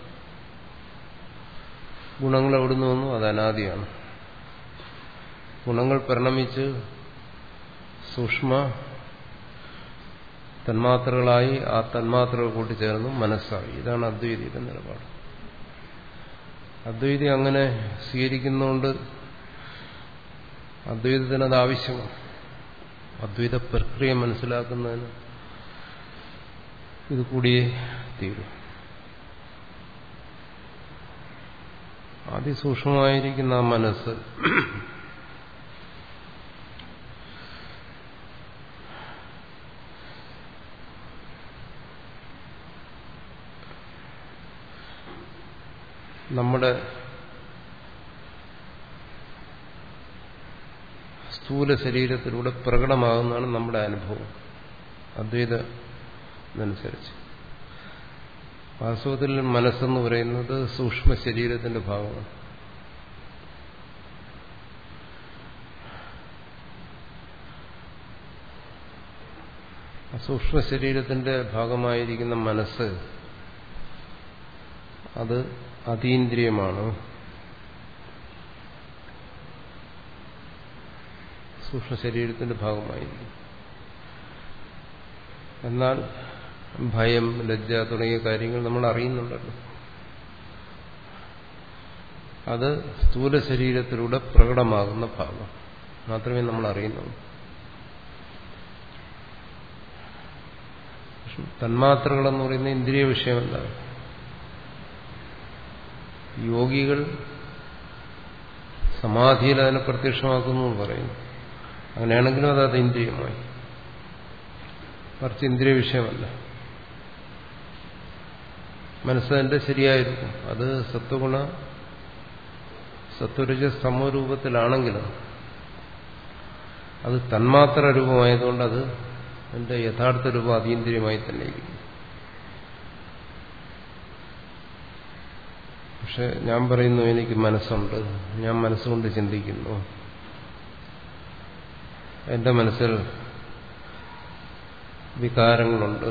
ഗുണങ്ങൾ എവിടുന്ന് വന്നു അത് അനാദിയാണ് ഗുണങ്ങൾ പരിണമിച്ച് സൂക്ഷ്മ തന്മാത്രകളായി ആ തന്മാത്രകൾ കൂട്ടിച്ചേർന്ന് മനസ്സായി ഇതാണ് അദ്വൈതിയുടെ നിലപാട് അദ്വൈതി അങ്ങനെ സ്വീകരിക്കുന്നതുകൊണ്ട് അദ്വൈതത്തിന് അത് ആവശ്യമാണ് അദ്വൈത പ്രക്രിയ മനസ്സിലാക്കുന്നതിന് ഇത് കൂടിയേ തീരും അതിസൂക്ഷ്മമായിരിക്കുന്ന ആ മനസ്സ് നമ്മുടെ സ്ഥൂല ശരീരത്തിലൂടെ പ്രകടമാകുന്നതാണ് നമ്മുടെ അനുഭവം അദ്വൈതമനുസരിച്ച് വാസ്തവത്തിൽ മനസ്സെന്ന് പറയുന്നത് സൂക്ഷ്മ ശരീരത്തിന്റെ ഭാഗമാണ് സൂക്ഷ്മ ശരീരത്തിന്റെ ഭാഗമായിരിക്കുന്ന മനസ്സ് അത് അതീന്ദ്രിയമാണ് സൂക്ഷ്മ ശരീരത്തിന്റെ ഭാഗമായിരിക്കും എന്നാൽ ഭയം ലജ്ജ തുടങ്ങിയ കാര്യങ്ങൾ നമ്മൾ അറിയുന്നുണ്ടല്ലോ അത് സ്ഥൂല ശരീരത്തിലൂടെ പ്രകടമാകുന്ന ഭാഗം മാത്രമേ നമ്മൾ അറിയുന്നുള്ളൂ തന്മാത്രകളെന്ന് പറയുന്ന ഇന്ദ്രിയ വിഷയമല്ല യോഗികൾ സമാധിയിൽ അതിനെ പ്രത്യക്ഷമാക്കുന്നു എന്ന് പറയുന്നു അങ്ങനെയാണെങ്കിലും അത് അതീന്ദ്രിയമായി മറിച്ച് ഇന്ദ്രിയ വിഷയമല്ല മനസ്സതിന്റെ ശരിയായിരിക്കും അത് സത്വഗുണ സത്വരജ സമരൂപത്തിലാണെങ്കിലും അത് തന്മാത്ര രൂപമായതുകൊണ്ട് അത് അതിന്റെ യഥാർത്ഥ രൂപം അതീന്ദ്രിയമായി തന്നെ ഇരിക്കും പക്ഷെ ഞാൻ പറയുന്നു എനിക്ക് മനസ്സുണ്ട് ഞാൻ മനസ്സുകൊണ്ട് ചിന്തിക്കുന്നു എന്റെ മനസ്സിൽ വികാരങ്ങളുണ്ട്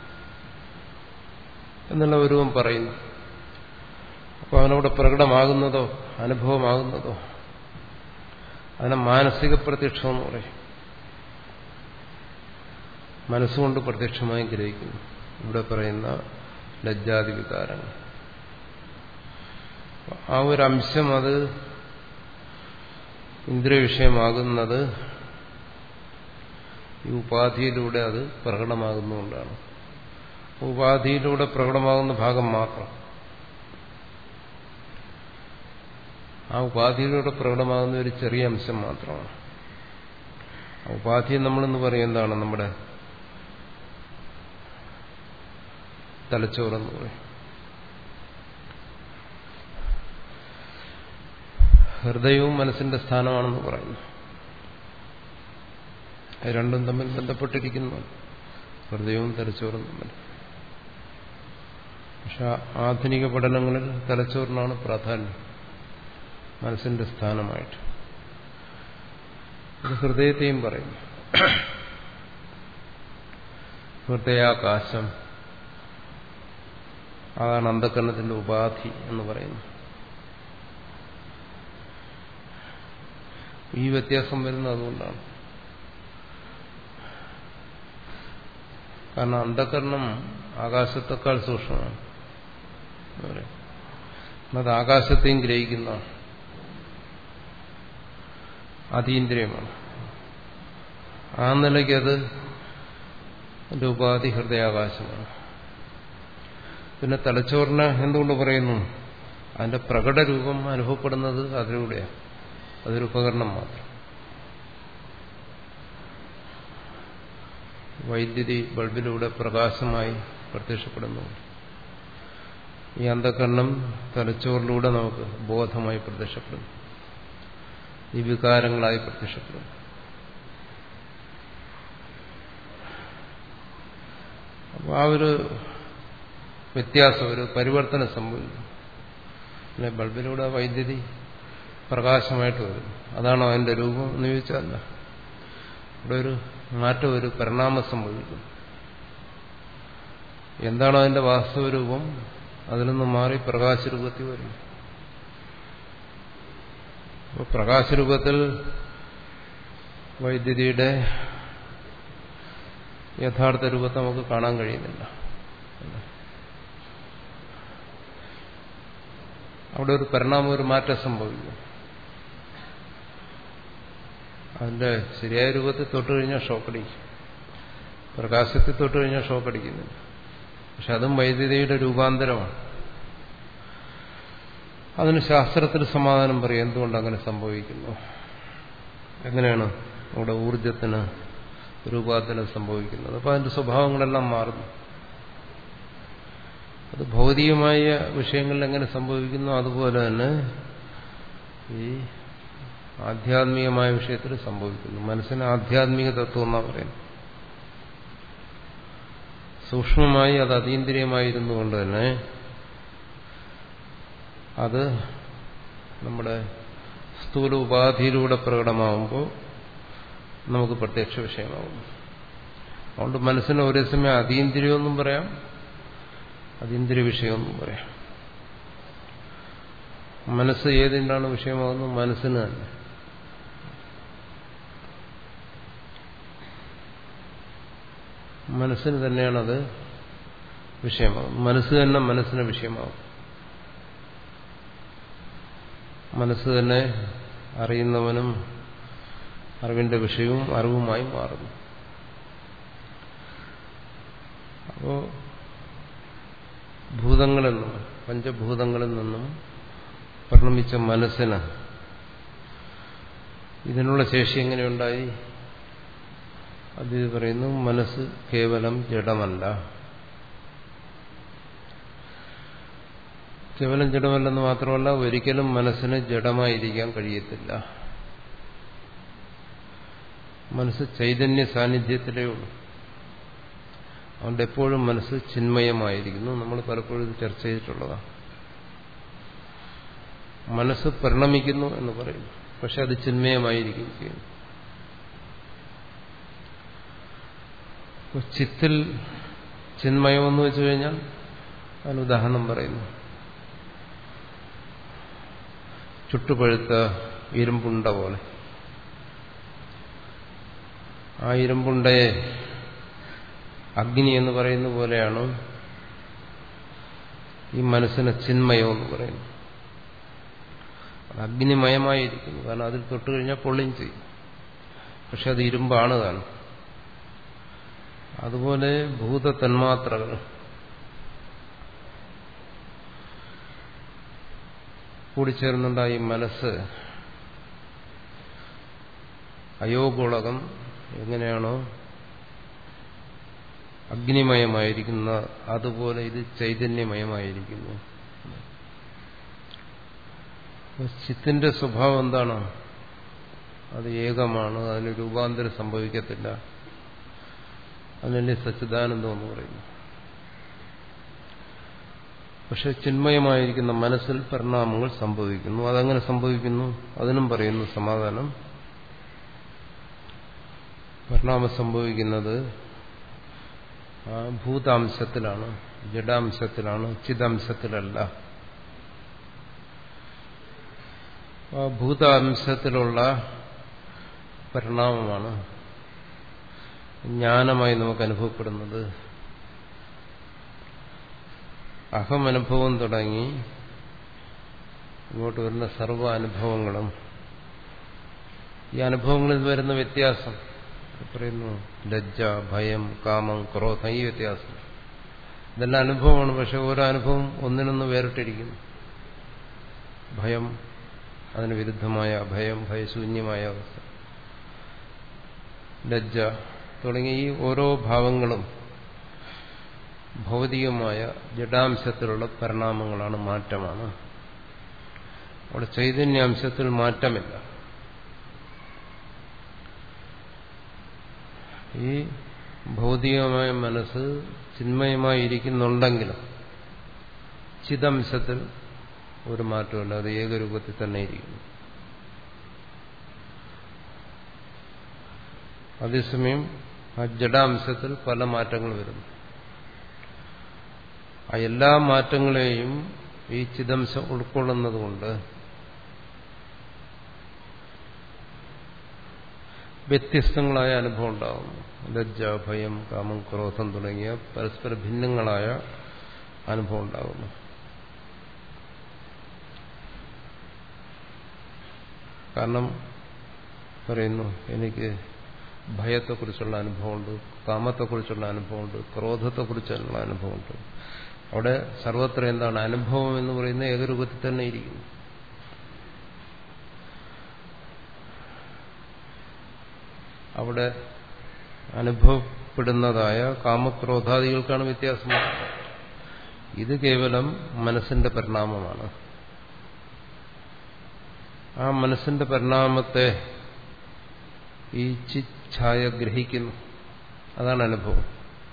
എന്നുള്ള ഒരുവൻ പറയുന്നു അപ്പോൾ അവനവിടെ പ്രകടമാകുന്നതോ അനുഭവമാകുന്നതോ അതിനെ മാനസിക പ്രത്യക്ഷം എന്ന് പറയും മനസ്സുകൊണ്ട് പ്രത്യക്ഷമായി ഗ്രഹിക്കുന്നു ഇവിടെ പറയുന്ന ലജ്ജാതി വികാരങ്ങൾ ആ ഒരു അംശം അത് ഇന്ദ്രിയ വിഷയമാകുന്നത് ഈ ഉപാധിയിലൂടെ അത് പ്രകടമാകുന്നുകൊണ്ടാണ് ഉപാധിയിലൂടെ പ്രകടമാകുന്ന ഭാഗം മാത്രം ആ ഉപാധിയിലൂടെ പ്രകടമാകുന്ന ഒരു ചെറിയ അംശം മാത്രമാണ് ആ ഉപാധി നമ്മളെന്ന് പറയും എന്താണ് നമ്മുടെ തലച്ചോറെന്ന് പറയും ഹൃദയവും മനസ്സിന്റെ സ്ഥാനമാണെന്ന് പറയുന്നു രണ്ടും തമ്മിൽ ബന്ധപ്പെട്ടിരിക്കുന്നു ഹൃദയവും തലച്ചോറും തമ്മിൽ പക്ഷെ ആധുനിക പഠനങ്ങളിൽ തലച്ചോറിനാണ് പ്രാധാന്യം മനസ്സിന്റെ സ്ഥാനമായിട്ട് ഇത് ഹൃദയത്തെയും പറയുന്നു ഹൃദയാകാശം അതാണ് അന്ധകരണത്തിന്റെ ഉപാധി എന്ന് പറയുന്നു ഈ വ്യത്യാസം വരുന്നത് അതുകൊണ്ടാണ് കാരണം അന്ധകരണം ആകാശത്തെക്കാൾ സൂക്ഷ്മമാണ് അത് ആകാശത്തെയും ഗ്രഹിക്കുന്ന അതീന്ദ്രിയമാണ് ആ നിലയ്ക്ക് അത് രൂപാധി ഹൃദയാകാശമാണ് പിന്നെ തലച്ചോറിനെ എന്തുകൊണ്ട് പറയുന്നു അതിന്റെ പ്രകടരൂപം അനുഭവപ്പെടുന്നത് അതിലൂടെയാണ് അതൊരു ഉപകരണം മാത്രം വൈദ്യുതി ബൾബിലൂടെ പ്രകാശമായി പ്രത്യക്ഷപ്പെടുന്നു ഈ അന്ധകരണം തലച്ചോറിലൂടെ നമുക്ക് ബോധമായി പ്രത്യക്ഷപ്പെടുന്നു ഈ വികാരങ്ങളായി പ്രത്യക്ഷപ്പെടുന്നു അപ്പോൾ ആ ഒരു വ്യത്യാസം ഒരു പരിവർത്തനം സംഭവിക്കും പിന്നെ ബൾബിലൂടെ വൈദ്യുതി പ്രകാശമായിട്ട് വരും അതാണോ അതിന്റെ രൂപം എന്ന് ചോദിച്ചാൽ ഇവിടെ ഒരു മാറ്റം ഒരു പരിണാമം സംഭവിക്കും എന്താണോ അതിന്റെ വാസ്തവരൂപം അതിൽ നിന്ന് മാറി പ്രകാശരൂപത്തിൽ വരും അപ്പോൾ പ്രകാശരൂപത്തിൽ വൈദ്യുതിയുടെ യഥാർത്ഥ രൂപത്തെ നമുക്ക് കാണാൻ കഴിയുന്നില്ല അവിടെ ഒരു പരിണാമം ഒരു മാറ്റം സംഭവിക്കും അതിന്റെ ശരിയായ രൂപത്തിൽ തൊട്ട് കഴിഞ്ഞാൽ ഷോക്കടിക്കും പ്രകാശത്തിൽ തൊട്ട് കഴിഞ്ഞാൽ ഷോക്കടിക്കുന്നില്ല പക്ഷെ അതും വൈദ്യുതിയുടെ രൂപാന്തരമാണ് അതിന് ശാസ്ത്രത്തിൽ സമാധാനം പറയും എന്തുകൊണ്ട് അങ്ങനെ സംഭവിക്കുന്നു എങ്ങനെയാണ് അവിടെ ഊർജത്തിന് രൂപാന്തരം സംഭവിക്കുന്നത് അപ്പോൾ അതിന്റെ സ്വഭാവങ്ങളെല്ലാം മാറുന്നു അത് ഭൗതികമായ വിഷയങ്ങളിൽ എങ്ങനെ സംഭവിക്കുന്നു അതുപോലെ തന്നെ ഈ ആധ്യാത്മികമായ വിഷയത്തിൽ സംഭവിക്കുന്നു മനസ്സിന് ആധ്യാത്മിക തത്വം എന്നാണ് പറയുന്നത് സൂക്ഷ്മമായി അത് അതീന്ദ്രിയമായിരുന്നു കൊണ്ട് തന്നെ അത് നമ്മുടെ സ്ഥൂല ഉപാധിയിലൂടെ പ്രകടമാകുമ്പോൾ നമുക്ക് പ്രത്യക്ഷ വിഷയമാകും അതുകൊണ്ട് മനസ്സിന് ഒരേ സമയം അതീന്ദ്രിയമെന്നും പറയാം അതീന്ദ്രിയ വിഷയമെന്നും പറയാം മനസ്സ് ഏതിനാണ് വിഷയമാകുന്നത് മനസ്സിന് തന്നെ മനസ്സിന് തന്നെയാണത് വിഷയമാകും മനസ്സ് തന്നെ മനസ്സിന് വിഷയമാകും മനസ്സ് തന്നെ അറിയുന്നവനും അറിവിന്റെ വിഷയവും അറിവുമായി മാറുന്നു അപ്പോ ഭൂതങ്ങളിൽ നിന്നും പഞ്ചഭൂതങ്ങളിൽ നിന്നും പരിണമിച്ച മനസ്സിന് ഇതിനുള്ള ശേഷി എങ്ങനെയുണ്ടായി അത് പറയുന്നു മനസ്സ് കേവലം ജഡമല്ല കേവലം ജഡമല്ലെന്ന് മാത്രമല്ല ഒരിക്കലും മനസ്സിന് ജഡമായിരിക്കാൻ കഴിയത്തില്ല മനസ്സ് ചൈതന്യ സാന്നിധ്യത്തിലേ ഉള്ളൂ അതുകൊണ്ട് എപ്പോഴും മനസ്സ് ചിന്മയമായിരിക്കുന്നു നമ്മൾ പലപ്പോഴും ഇത് ചർച്ച ചെയ്തിട്ടുള്ളതാണ് മനസ്സ് പരിണമിക്കുന്നു എന്ന് പറയുന്നു പക്ഷെ അത് ചിന്മയമായിരിക്കും ചെയ്യുന്നു ചിത്തിൽ ചിന്മയമെന്ന് വെച്ചു കഴിഞ്ഞാൽ അതിന് ഉദാഹരണം പറയുന്നു ചുട്ടുപഴുത്ത ഇരുമ്പുണ്ട പോലെ ആ ഇരുമ്പുണ്ടയെ അഗ്നി എന്ന് പറയുന്ന പോലെയാണ് ഈ മനസ്സിന് ചിന്മയം എന്ന് പറയുന്നത് അത് അഗ്നിമയമായിരിക്കുന്നു കാരണം അതിൽ തൊട്ട് കഴിഞ്ഞാൽ പൊള്ളിയും ചെയ്യും പക്ഷെ അത് ഇരുമ്പാണ് താനും അതുപോലെ ഭൂത തന്മാത്രകൾ കൂടിച്ചേർന്നുണ്ടായി മനസ്സ് അയോഗോളകം എങ്ങനെയാണോ അഗ്നിമയമായിരിക്കുന്ന അതുപോലെ ഇത് ചൈതന്യമയമായിരിക്കുന്നു ചിത്തിന്റെ സ്വഭാവം എന്താണ് അത് ഏകമാണ് അതിന് രൂപാന്തരം സംഭവിക്കത്തില്ല അതിനെ സച്ചിദാനന്ദം എന്ന് പറയുന്നു പക്ഷെ ചിന്മയമായിരിക്കുന്ന മനസ്സിൽ പരിണാമങ്ങൾ സംഭവിക്കുന്നു അതങ്ങനെ സംഭവിക്കുന്നു അതിനും പറയുന്നു സമാധാനം പരിണാമം സംഭവിക്കുന്നത് ആ ഭൂതാംശത്തിലാണ് ജഡാംശത്തിലാണ് ചിദാംശത്തിലല്ല ആ ഭൂതാംശത്തിലുള്ള പരിണാമമാണ് ജ്ഞാനമായി നമുക്ക് അനുഭവപ്പെടുന്നത് അഹമനുഭവം തുടങ്ങി ഇങ്ങോട്ട് വരുന്ന സർവ്വ അനുഭവങ്ങളും ഈ അനുഭവങ്ങളിൽ വരുന്ന വ്യത്യാസം പറയുന്നു ലജ്ജ ഭയം കാമം ക്രോധം ഈ വ്യത്യാസം ഇതെല്ലാം അനുഭവമാണ് പക്ഷെ ഓരോ അനുഭവം ഒന്നിനൊന്ന് വേറിട്ടിരിക്കുന്നു ഭയം അതിന് വിരുദ്ധമായ ഭയം ഭയശൂന്യമായ അവസ്ഥ ലജ്ജ തുടങ്ങി ഈ ഓരോ ഭാവങ്ങളും ഭൗതികമായ ജഡാംശത്തിലുള്ള പരിണാമങ്ങളാണ് മാറ്റമാണ് അവിടെ ചൈതന്യാംശത്തിൽ മാറ്റമില്ല ഈ ഭൗതികമായ മനസ്സ് ചിന്മയമായി ഇരിക്കുന്നുണ്ടെങ്കിലും ചിതംശത്തിൽ ഒരു മാറ്റമില്ല അത് ഏകരൂപത്തിൽ തന്നെ ഇരിക്കുന്നു അതേസമയം ആ ജഡാംശത്തിൽ പല മാറ്റങ്ങൾ വരുന്നു ആ എല്ലാ മാറ്റങ്ങളെയും ഈ ചിദംശം ഉൾക്കൊള്ളുന്നതുകൊണ്ട് വ്യത്യസ്തങ്ങളായ അനുഭവം ഉണ്ടാകുന്നു ലജ്ജ ഭയം കാമം ക്രോധം തുടങ്ങിയ പരസ്പര ഭിന്നങ്ങളായ അനുഭവം ഉണ്ടാകുന്നു കാരണം പറയുന്നു എനിക്ക് ഭയത്തെക്കുറിച്ചുള്ള അനുഭവമുണ്ട് കാമത്തെക്കുറിച്ചുള്ള അനുഭവമുണ്ട് ക്രോധത്തെക്കുറിച്ചുള്ള അനുഭവമുണ്ട് അവിടെ സർവത്ര എന്താണ് അനുഭവം എന്ന് പറയുന്ന ഏകരൂപത്തിൽ തന്നെ ഇരിക്കുന്നു അവിടെ അനുഭവപ്പെടുന്നതായ കാമക്രോധാദികൾക്കാണ് വ്യത്യാസം ഇത് കേവലം മനസ്സിന്റെ പരിണാമമാണ് ആ മനസ്സിന്റെ പരിണാമത്തെ ഈ ചിച്ഛായ ഗ്രഹിക്കുന്നു അതാണ് അനുഭവം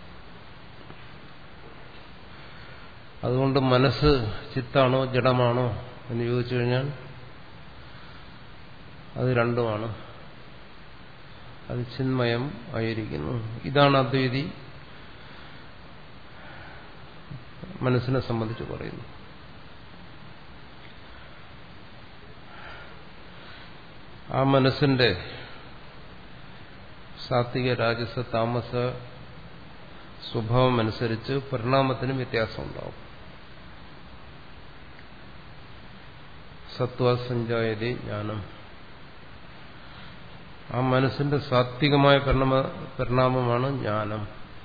അതുകൊണ്ട് മനസ്സ് ചിത്താണോ ജഡമാണോ എന്ന് ചോദിച്ചു കഴിഞ്ഞാൽ അത് രണ്ടുമാണ് അത് ചിന്മയം ആയിരിക്കുന്നു ഇതാണ് അദ്വൈതി മനസ്സിനെ സംബന്ധിച്ച് പറയുന്നു ആ മനസ്സിന്റെ സാത്വിക രാജസ താമസ സ്വഭാവം അനുസരിച്ച് പരിണാമത്തിനും വ്യത്യാസം ഉണ്ടാവും സത്വസഞ്ചായതി ജ്ഞാനം ആ മനസ്സിന്റെ സാത്വികമായ പരിണാമ പരിണാമമാണ് ജ്ഞാനം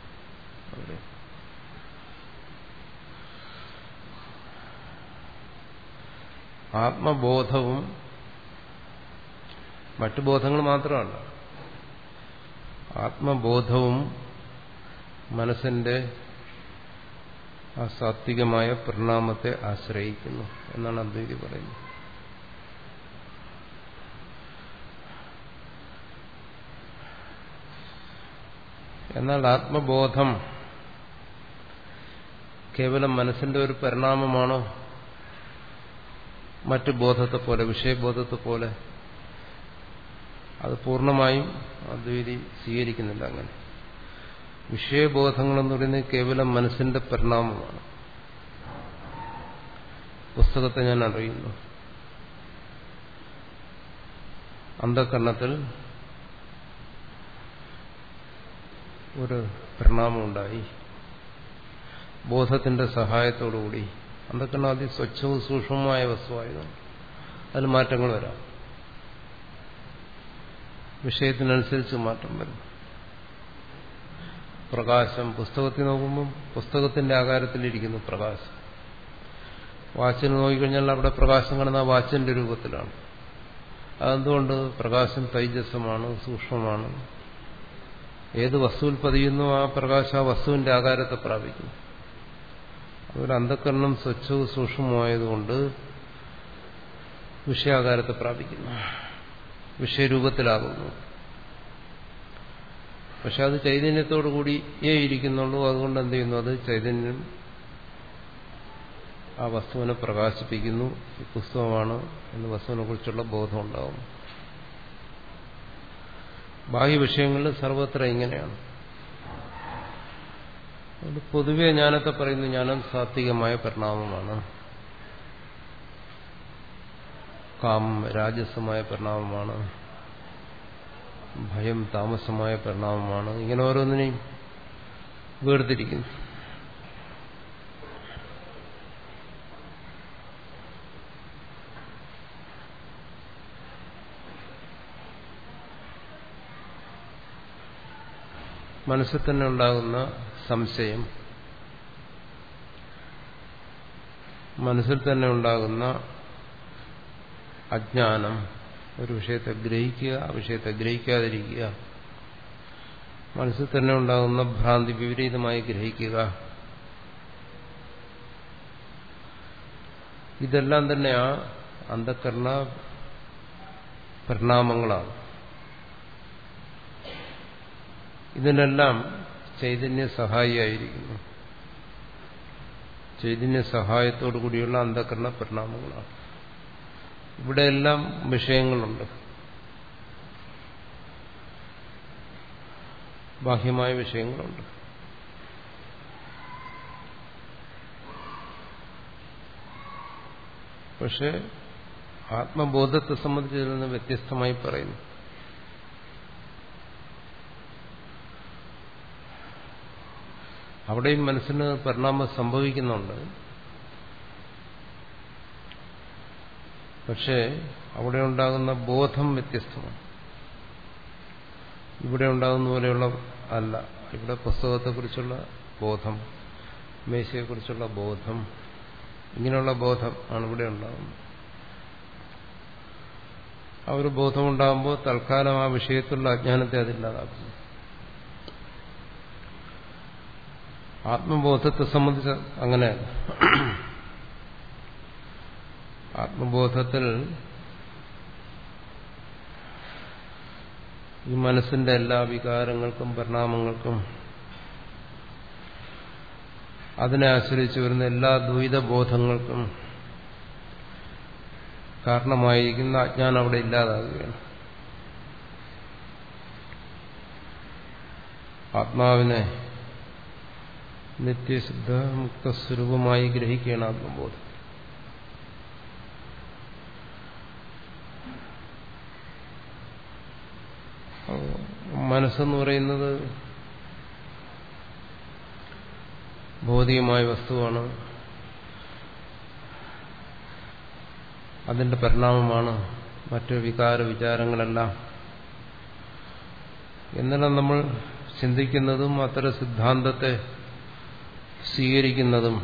ആത്മബോധവും മറ്റു ബോധങ്ങൾ മാത്രമല്ല ആത്മബോധവും മനസ്സിന്റെ ആ സാത്വികമായ പരിണാമത്തെ ആശ്രയിക്കുന്നു എന്നാണ് അദ്വൈതി പറയുന്നത് എന്നാൽ ആത്മബോധം കേവലം മനസ്സിന്റെ ഒരു പരിണാമമാണോ മറ്റു ബോധത്തെ പോലെ വിഷയബോധത്തെ പോലെ അത് പൂർണ്ണമായും അദ്വൈതി സ്വീകരിക്കുന്നില്ല അങ്ങനെ വിഷയബോധങ്ങളെന്ന് പറയുന്നത് കേവലം മനസ്സിന്റെ പരിണാമമാണ് പുസ്തകത്തെ ഞാൻ അറിയുന്നു അന്ധകരണത്തിൽ ഒരു പരിണാമമുണ്ടായി ബോധത്തിന്റെ സഹായത്തോടുകൂടി അന്ധക്കരണം അതി സ്വച്ഛവും സൂക്ഷ്മമായ വസ്തുവായതുകൊണ്ട് അതിൽ മാറ്റങ്ങൾ വരാം വിഷയത്തിനനുസരിച്ച് മാറ്റം വരും പ്രകാശം പുസ്തകത്തിൽ നോക്കുമ്പോൾ പുസ്തകത്തിന്റെ ആകാരത്തിലിരിക്കുന്നു പ്രകാശം വാച്ചിന് നോക്കിക്കഴിഞ്ഞാൽ അവിടെ പ്രകാശം കാണുന്ന ആ വാച്ചിന്റെ രൂപത്തിലാണ് അതെന്തുകൊണ്ട് പ്രകാശം തൈജസ്സമാണ് സൂക്ഷ്മമാണ് ഏത് വസ്തുവിൽ പതിയുന്നു ആ പ്രകാശം ആ വസ്തുവിന്റെ ആകാരത്തെ പ്രാപിക്കുന്നു അതുപോലെ അന്ധകരണം സ്വച്ഛവും സൂക്ഷ്മമായതുകൊണ്ട് വിഷയാകാരത്തെ പ്രാപിക്കുന്നു വിഷയരൂപത്തിലാകുന്നു പക്ഷെ അത് ചൈതന്യത്തോടു കൂടിയേ ഇരിക്കുന്നുള്ളൂ അതുകൊണ്ട് എന്ത് ചെയ്യുന്നു അത് ചൈതന്യം ആ വസ്തുവിനെ പ്രകാശിപ്പിക്കുന്നു ഈ പുസ്തകമാണ് എന്ന് വസ്തുവിനെ കുറിച്ചുള്ള ബോധം ഉണ്ടാവും ബാഹ്യ വിഷയങ്ങളിൽ സർവത്ര ഇങ്ങനെയാണ് പൊതുവെ ജ്ഞാനത്തെ പറയുന്നു ജ്ഞാനം സാത്വികമായ പരിണാമമാണ് കാമം രാജസമായ പരിണാമമാണ് ഭയം താമസമായ പരിണാമമാണ് ഇങ്ങനെ ഓരോന്നിനെയും വേർതിരിക്കുന്നു മനസ്സിൽ തന്നെ ഉണ്ടാകുന്ന സംശയം മനസ്സിൽ തന്നെ ഉണ്ടാകുന്ന അജ്ഞാനം ഒരു വിഷയത്തെ ഗ്രഹിക്കുക ആ വിഷയത്തെ ഗ്രഹിക്കാതിരിക്കുക മനസ്സിൽ തന്നെ ഉണ്ടാകുന്ന ഭ്രാന്തി വിപരീതമായി ഗ്രഹിക്കുക ഇതെല്ലാം തന്നെ ആ അന്ധക്കരണ പരിണാമങ്ങളാണ് ഇതിനെല്ലാം ചൈതന്യ സഹായിയായിരിക്കുന്നു ചൈതന്യ സഹായത്തോടു കൂടിയുള്ള അന്ധകരണ പരിണാമങ്ങളാണ് ഇവിടെയെല്ലാം വിഷയങ്ങളുണ്ട് ബാഹ്യമായ വിഷയങ്ങളുണ്ട് പക്ഷെ ആത്മബോധത്തെ സംബന്ധിച്ച് ഇതിൽ നിന്ന് വ്യത്യസ്തമായി പറയുന്നു അവിടെയും മനസ്സിന് പരിണാമം സംഭവിക്കുന്നുണ്ട് പക്ഷേ അവിടെ ഉണ്ടാകുന്ന ബോധം വ്യത്യസ്തമാണ് ഇവിടെ ഉണ്ടാകുന്ന പോലെയുള്ള അല്ല ഇവിടെ പുസ്തകത്തെക്കുറിച്ചുള്ള ബോധം മേശയെക്കുറിച്ചുള്ള ബോധം ഇങ്ങനെയുള്ള ബോധം ആണ് ഇവിടെ ഉണ്ടാകുന്നത് ആ ഒരു ബോധമുണ്ടാകുമ്പോൾ തൽക്കാലം ആ വിഷയത്തിലുള്ള അജ്ഞാനത്തെ അതില്ലാതാക്കുന്നു ആത്മബോധത്തെ സംബന്ധിച്ച് അങ്ങനെയല്ല ആത്മബോധത്തിൽ ഈ മനസ്സിന്റെ എല്ലാ വികാരങ്ങൾക്കും പരിണാമങ്ങൾക്കും അതിനെ ആശ്രയിച്ചു വരുന്ന എല്ലാ ദ്വൈതബോധങ്ങൾക്കും കാരണമായിരിക്കുന്ന അജ്ഞാനം അവിടെ ഇല്ലാതാകുകയാണ് ആത്മാവിനെ നിത്യശുദ്ധ മുക്തസ്വരൂപമായി ഗ്രഹിക്കുകയാണ് ആത്മബോധം മനസ്സെന്ന് പറയുന്നത് ഭൗതികമായ വസ്തുവാണ് അതിന്റെ പരിണാമമാണ് മറ്റു വികാര വിചാരങ്ങളെല്ലാം എന്നെല്ലാം നമ്മൾ ചിന്തിക്കുന്നതും അത്തരം സിദ്ധാന്തത്തെ സ്വീകരിക്കുന്നതും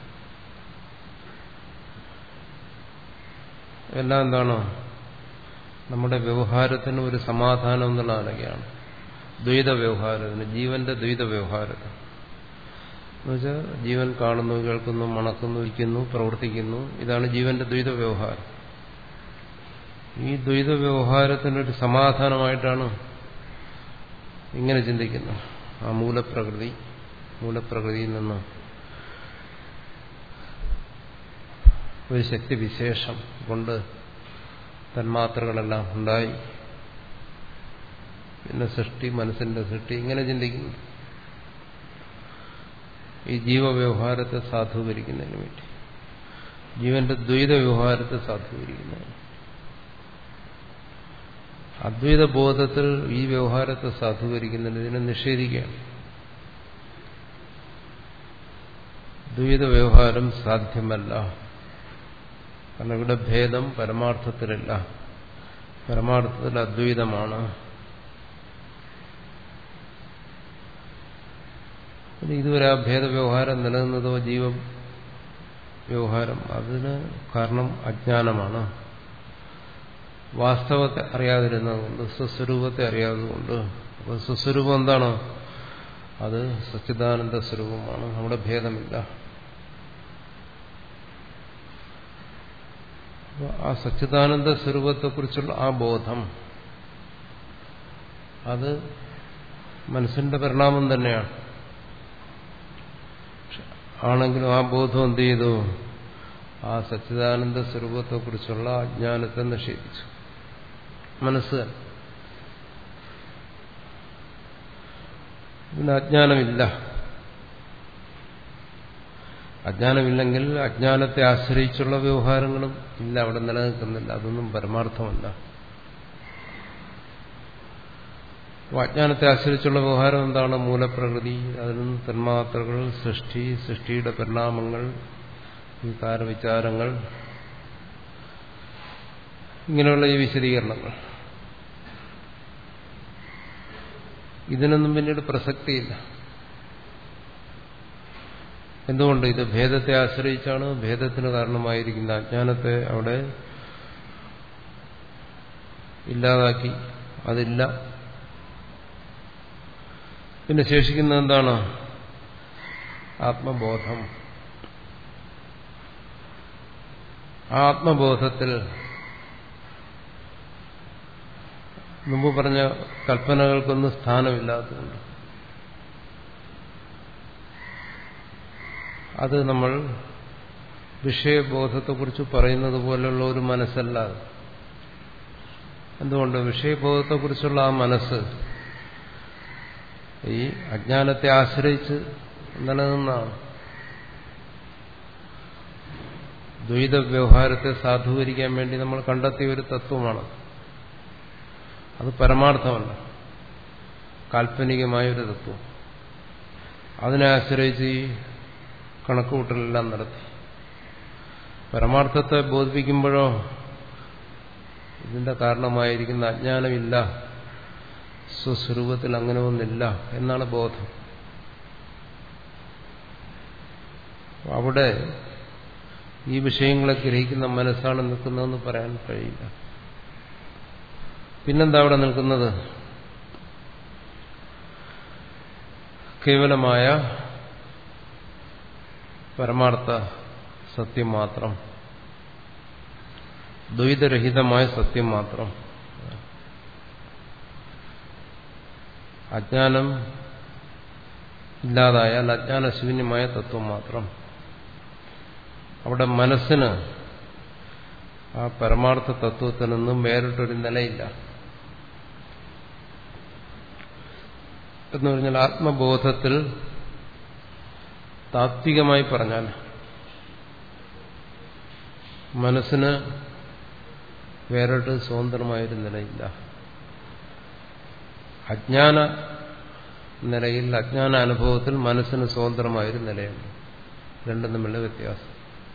എല്ലാം എന്താണ് നമ്മുടെ വ്യവഹാരത്തിന് ഒരു സമാധാനം എന്നുള്ള നിലയ്ക്കാണ് ദ്വൈത വ്യവഹാരത്തിന് ജീവന്റെ ദ്വൈത വ്യവഹാരത്തിന് എന്നുവെച്ചാൽ ജീവൻ കാണുന്നു കേൾക്കുന്നു മണക്കുന്നു ഇരിക്കുന്നു പ്രവർത്തിക്കുന്നു ഇതാണ് ജീവന്റെ ദ്വൈത വ്യവഹാരം ഈ ദ്വൈത വ്യവഹാരത്തിനൊരു സമാധാനമായിട്ടാണ് ഇങ്ങനെ ചിന്തിക്കുന്നത് ആ മൂലപ്രകൃതി മൂലപ്രകൃതിയിൽ നിന്ന് ഒരു ശക്തിവിശേഷം കൊണ്ട് തന്മാത്രകളെല്ലാം ഉണ്ടായി പിന്നെ സൃഷ്ടി മനസ്സിന്റെ സൃഷ്ടി ഇങ്ങനെ ചിന്തിക്കുന്നു ഈ ജീവവ്യവഹാരത്തെ സാധൂകരിക്കുന്നതിന് വേണ്ടി ജീവന്റെ ദ്വൈത വ്യവഹാരത്തെ സാധൂകരിക്കുന്നതിന് അദ്വൈത ബോധത്തിൽ ഈ വ്യവഹാരത്തെ സാധൂകരിക്കുന്നതിന് ഇതിനെ നിഷേധിക്കുകയാണ് ദ്വൈത വ്യവഹാരം സാധ്യമല്ല കാരണം ഇവിടെ ഭേദം പരമാർത്ഥത്തിലല്ല പരമാർത്ഥത്തിൽ അദ്വൈതമാണ് ഇതുവരെ ആ ഭേദവ്യവഹാരം നിലനിന്നതോ ജീവ വ്യവഹാരം അതിന് കാരണം അജ്ഞാനമാണ് വാസ്തവത്തെ അറിയാതിരുന്നതുകൊണ്ട് സ്വസ്വരൂപത്തെ അറിയാത്തതുകൊണ്ട് അപ്പോൾ സ്വസ്വരൂപം എന്താണ് അത് സച്ചിദാനന്ദ സ്വരൂപമാണ് നമ്മുടെ ഭേദമില്ല ആ സച്ചിദാനന്ദ സ്വരൂപത്തെക്കുറിച്ചുള്ള ആ ബോധം അത് മനസ്സിന്റെ പരിണാമം തന്നെയാണ് ആണെങ്കിലും ആ ബോധം എന്ത് ചെയ്തു ആ സച്ചിദാനന്ദ സ്വരൂപത്തെക്കുറിച്ചുള്ള അജ്ഞാനത്തെ നിഷേധിച്ചു മനസ്സ് പിന്നെ അജ്ഞാനമില്ല അജ്ഞാനമില്ലെങ്കിൽ അജ്ഞാനത്തെ ആശ്രയിച്ചുള്ള വ്യവഹാരങ്ങളും ഇല്ല അവിടെ നിലനിൽക്കുന്നില്ല അതൊന്നും പരമാർത്ഥമല്ല അജ്ഞാനത്തെ ആശ്രയിച്ചുള്ള വ്യവഹാരം എന്താണ് മൂലപ്രകൃതി അതിൽ നിന്ന് തന്മാത്രകൾ സൃഷ്ടി സൃഷ്ടിയുടെ പരിണാമങ്ങൾ വികാരവിചാരങ്ങൾ ഇങ്ങനെയുള്ള ഈ വിശദീകരണങ്ങൾ ഇതിനൊന്നും പിന്നീട് പ്രസക്തിയില്ല എന്തുകൊണ്ട് ഇത് ഭേദത്തെ ആശ്രയിച്ചാണ് ഭേദത്തിന് കാരണമായിരിക്കുന്ന അജ്ഞാനത്തെ അവിടെ ഇല്ലാതാക്കി അതില്ല പിന്നെ ശേഷിക്കുന്നത് എന്താണ് ആത്മബോധം ആത്മബോധത്തിൽ മുമ്പ് പറഞ്ഞ കൽപ്പനകൾക്കൊന്നും സ്ഥാനമില്ലാത്തതുകൊണ്ട് അത് നമ്മൾ വിഷയബോധത്തെക്കുറിച്ച് പറയുന്നത് പോലെയുള്ള ഒരു മനസ്സല്ല അത് എന്തുകൊണ്ട് വിഷയബോധത്തെക്കുറിച്ചുള്ള ആ മനസ്സ് ഈ അജ്ഞാനത്തെ ആശ്രയിച്ച് നിലനിന്നാണ് ദ്വൈത വ്യവഹാരത്തെ സാധൂകരിക്കാൻ വേണ്ടി നമ്മൾ കണ്ടെത്തിയ ഒരു തത്വമാണ് അത് പരമാർത്ഥമല്ല കാൽപ്പനികമായ ഒരു തത്വം അതിനെ ആശ്രയിച്ച് ഈ കണക്കുകൂട്ടലെല്ലാം നടത്തി പരമാർത്ഥത്തെ ബോധിപ്പിക്കുമ്പോഴോ ഇതിന്റെ കാരണമായിരിക്കുന്ന അജ്ഞാനമില്ല സ്വസ്വരൂപത്തിൽ അങ്ങനെ ഒന്നില്ല എന്നാണ് ബോധം അവിടെ ഈ വിഷയങ്ങളെ ഗ്രഹിക്കുന്ന മനസ്സാണ് നിൽക്കുന്നതെന്ന് പറയാൻ കഴിയില്ല പിന്നെന്താ അവിടെ നിൽക്കുന്നത് കേവലമായ പരമാർത്ഥ സത്യം മാത്രം ദ്വൈതരഹിതമായ സത്യം മാത്രം അജ്ഞാനം ഇല്ലാതായാൽ അജ്ഞാനശൂന്യമായ തത്വം മാത്രം അവിടെ മനസ്സിന് ആ പരമാർത്ഥ തത്വത്തിൽ നിന്നും വേറിട്ടൊരു നിലയില്ല എന്ന് പറഞ്ഞാൽ ആത്മബോധത്തിൽ താത്വികമായി പറഞ്ഞാൽ മനസ്സിന് വേറിട്ട് സ്വതന്ത്രമായൊരു നിലയില്ല അജ്ഞാന നിലയിൽ അജ്ഞാന അനുഭവത്തിൽ മനസ്സിന് സ്വതന്ത്രമായൊരു നിലയുണ്ട് രണ്ടും തമ്മിലുള്ള വ്യത്യാസം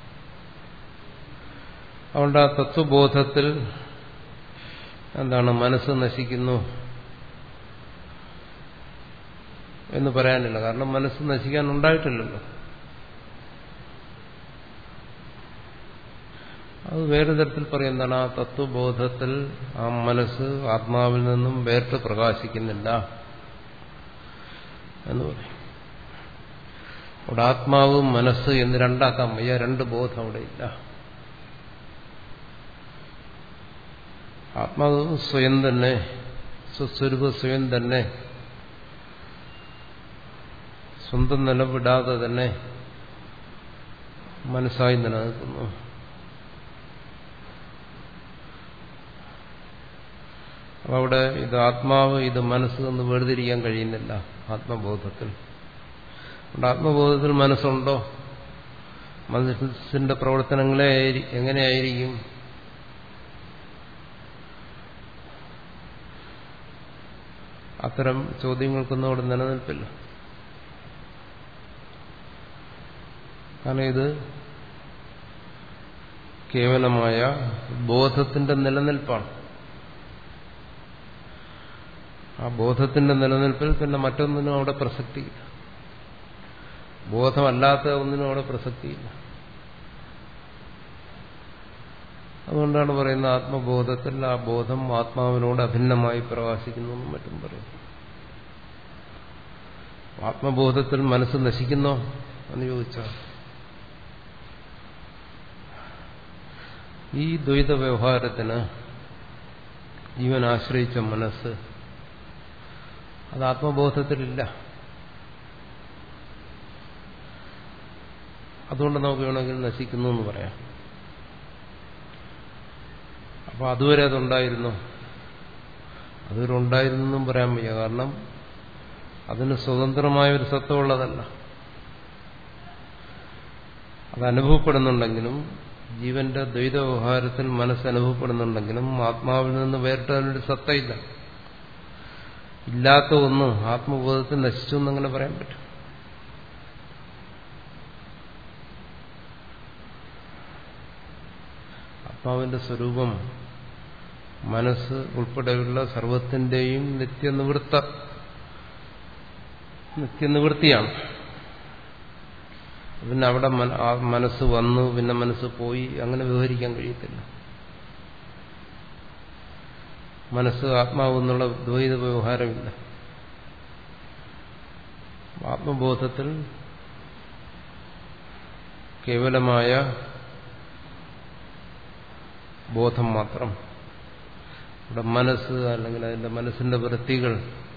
അതുകൊണ്ട് ആ തത്വബോധത്തിൽ എന്താണ് മനസ്സ് നശിക്കുന്നു എന്ന് പറയാനില്ല കാരണം മനസ്സ് നശിക്കാൻ ഉണ്ടായിട്ടില്ലല്ലോ അത് വേറെ തരത്തിൽ പറയുന്നതാണ് ആ തത്വബോധത്തിൽ ആ മനസ്സ് ആത്മാവിൽ നിന്നും വേറിട്ട് പ്രകാശിക്കുന്നില്ല എന്ന് പറയും അവിടെ ആത്മാവ് മനസ്സ് എന്ന് രണ്ടാക്കാൻ വയ്യ രണ്ട് ബോധം അവിടെ ഇല്ല ആത്മാവ് സ്വയം തന്നെ സ്വസ്വരൂപ സ്വയം തന്നെ സ്വന്തം നിലവിടാതെ തന്നെ മനസ്സായി നിലനിൽക്കുന്നു അപ്പൊ അവിടെ ഇത് ആത്മാവ് ഇത് മനസ്സ് എന്ന് വേർതിരിക്കാൻ കഴിയുന്നില്ല ആത്മബോധത്തിൽ അതുകൊണ്ട് ആത്മബോധത്തിൽ മനസ്സുണ്ടോ മനസ്സിന്റെ പ്രവർത്തനങ്ങളെ എങ്ങനെയായിരിക്കും അത്തരം ചോദ്യങ്ങൾക്കൊന്നും അവിടെ നിലനിൽപ്പില്ല കാരണം ഇത് കേവലമായ ബോധത്തിന്റെ നിലനിൽപ്പാണ് ആ ബോധത്തിന്റെ നിലനിൽപ്പിൽ പിന്നെ മറ്റൊന്നിനും അവിടെ പ്രസക്തിയില്ല ബോധമല്ലാത്ത ഒന്നിനും അവിടെ പ്രസക്തിയില്ല അതുകൊണ്ടാണ് പറയുന്നത് ആത്മബോധത്തിൽ ആ ബോധം ആത്മാവിനോട് അഭിന്നമായി പ്രകാശിക്കുന്നു എന്നും മറ്റും പറയും ആത്മബോധത്തിൽ മനസ്സ് നശിക്കുന്നോ എന്ന് ചോദിച്ചാൽ ഈ ദ്വൈത വ്യവഹാരത്തിന് ജീവൻ ആശ്രയിച്ച മനസ്സ് അത് ആത്മബോധത്തിലില്ല അതുകൊണ്ട് നമുക്ക് വേണമെങ്കിൽ നശിക്കുന്നു എന്ന് പറയാം അപ്പൊ അതുവരെ അതുണ്ടായിരുന്നു അതുവരെ ഉണ്ടായിരുന്നെന്നും പറയാൻ വയ്യ കാരണം അതിന് സ്വതന്ത്രമായ ഒരു സത്വമുള്ളതല്ല അത് അനുഭവപ്പെടുന്നുണ്ടെങ്കിലും ജീവന്റെ ദ്വൈത വ്യവഹാരത്തിൽ മനസ്സ് അനുഭവപ്പെടുന്നുണ്ടെങ്കിലും ആത്മാവിൽ നിന്ന് വേറിട്ട് അതിനൊരു സത്തയില്ല ഇല്ലാത്ത ഒന്ന് ആത്മബോധത്തിൽ നശിച്ചു എന്നങ്ങനെ പറയാൻ പറ്റും ആത്മാവിന്റെ സ്വരൂപം മനസ്സ് ഉൾപ്പെടെയുള്ള സർവത്തിന്റെയും നിത്യനിവൃത്ത നിത്യനിവൃത്തിയാണ് പിന്നെ അവിടെ മനസ്സ് വന്നു പിന്നെ മനസ്സ് പോയി അങ്ങനെ വ്യവഹരിക്കാൻ കഴിയത്തില്ല മനസ്സ് ആത്മാവ് എന്നുള്ള ദ്വൈത വ്യവഹാരമില്ല ആത്മബോധത്തിൽ കേവലമായ ബോധം മാത്രം ഇവിടെ മനസ്സ് അല്ലെങ്കിൽ അതിന്റെ മനസ്സിന്റെ വൃത്തികൾ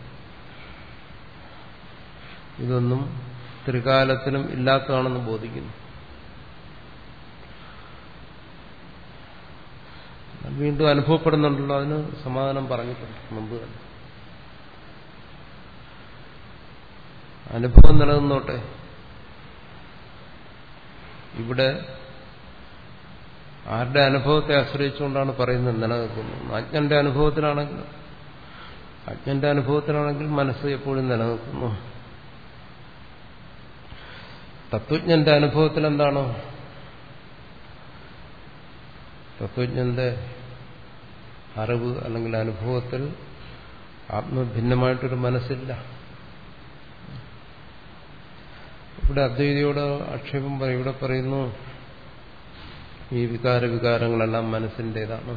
ഇതൊന്നും ത്രികാലത്തിലും ഇല്ലാത്തതാണെന്ന് ബോധിക്കുന്നു വീണ്ടും അനുഭവപ്പെടുന്നുണ്ടല്ലോ അതിന് സമാധാനം പറഞ്ഞിട്ടുണ്ട് മുമ്പ് തന്നെ അനുഭവം നിലനിന്നോട്ടെ ഇവിടെ ആരുടെ അനുഭവത്തെ ആശ്രയിച്ചുകൊണ്ടാണ് പറയുന്നത് നിലനിൽക്കുന്നത് അജ്ഞന്റെ അനുഭവത്തിലാണെങ്കിൽ അജ്ഞന്റെ അനുഭവത്തിലാണെങ്കിൽ മനസ്സ് എപ്പോഴും നിലനിൽക്കുന്നു തത്വജ്ഞന്റെ അനുഭവത്തിൽ എന്താണോ തത്വജ്ഞന്റെ അറിവ് അല്ലെങ്കിൽ അനുഭവത്തിൽ ആത്മഭിന്നമായിട്ടൊരു മനസ്സില്ല ഇവിടെ അദ്വൈതിയോട് ആക്ഷേപം പറയും ഇവിടെ പറയുന്നു ഈ വികാര വികാരങ്ങളെല്ലാം മനസ്സിൻ്റെതാണ്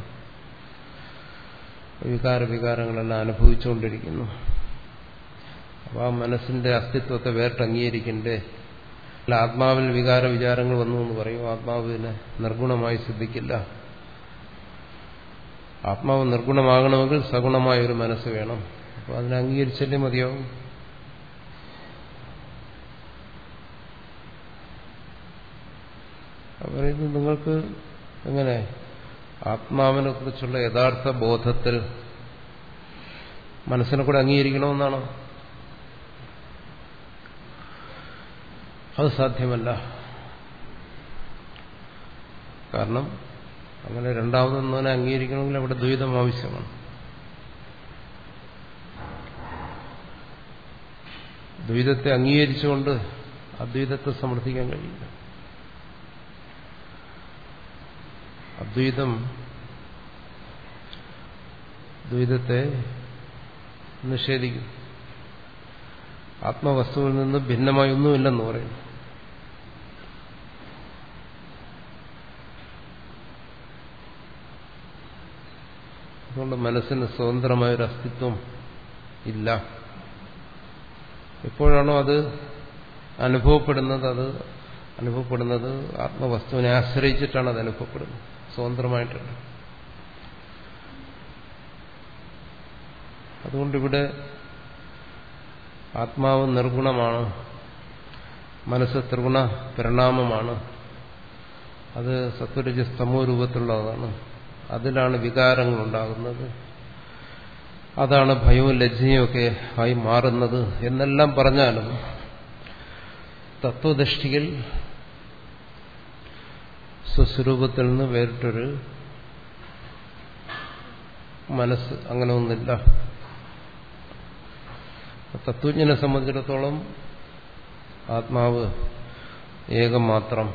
വികാര വികാരങ്ങളെല്ലാം അനുഭവിച്ചുകൊണ്ടിരിക്കുന്നു അപ്പോൾ ആ മനസ്സിന്റെ അസ്തിത്വത്തെ വേർട്ടംഗീകരിക്കണ്ടേ അല്ല ആത്മാവിൽ വികാര വിചാരങ്ങൾ വന്നു എന്ന് പറയും ആത്മാവിനെ നിർഗുണമായി സിദ്ധിക്കില്ല ആത്മാവ് നിർഗുണമാകണമെങ്കിൽ സഗുണമായ ഒരു മനസ്സ് വേണം അപ്പോൾ അതിനെ അംഗീകരിച്ചല്ലേ മതിയാവും പറയുന്നത് നിങ്ങൾക്ക് എങ്ങനെ ആത്മാവിനെ കുറിച്ചുള്ള യഥാർത്ഥ ബോധത്തിൽ മനസ്സിനെ കൂടെ അംഗീകരിക്കണമെന്നാണോ അത് സാധ്യമല്ല കാരണം അങ്ങനെ രണ്ടാമതൊന്നവനെ അംഗീകരിക്കണമെങ്കിൽ അവിടെ ദ്വൈതം ആവശ്യമാണ് ദ്വൈതത്തെ അംഗീകരിച്ചുകൊണ്ട് അദ്വൈതത്തെ സമർത്ഥിക്കാൻ കഴിയില്ല അദ്വൈതം ദ്വൈതത്തെ നിഷേധിക്കും ആത്മവസ്തുവിൽ നിന്ന് ഭിന്നമായി ഒന്നുമില്ലെന്ന് പറയുന്നു അതുകൊണ്ട് മനസ്സിന് സ്വതന്ത്രമായൊരു അസ്തിത്വം ഇല്ല എപ്പോഴാണോ അത് അനുഭവപ്പെടുന്നത് അത് അനുഭവപ്പെടുന്നത് ആത്മവസ്തുവിനെ ആശ്രയിച്ചിട്ടാണ് അത് അനുഭവപ്പെടുന്നത് സ്വതന്ത്രമായിട്ടല്ല അതുകൊണ്ടിവിടെ ആത്മാവ് നിർഗുണമാണ് മനസ്സ് ത്രിഗുണ പരിണാമമാണ് അത് സത്വരജ സ്തമോ രൂപത്തിലുള്ളതാണ് അതിലാണ് വികാരങ്ങൾ ഉണ്ടാകുന്നത് അതാണ് ഭയവും ലജ്ജയും ഒക്കെ ആയി മാറുന്നത് എന്നെല്ലാം പറഞ്ഞാലും തത്വദൃഷ്ടിയിൽ സ്വസ്വരൂപത്തിൽ നിന്ന് വേറിട്ടൊരു മനസ്സ് അങ്ങനെ ഒന്നില്ല തത്വജ്ഞനെ സംബന്ധിച്ചിടത്തോളം ആത്മാവ് ഏകം മാത്രം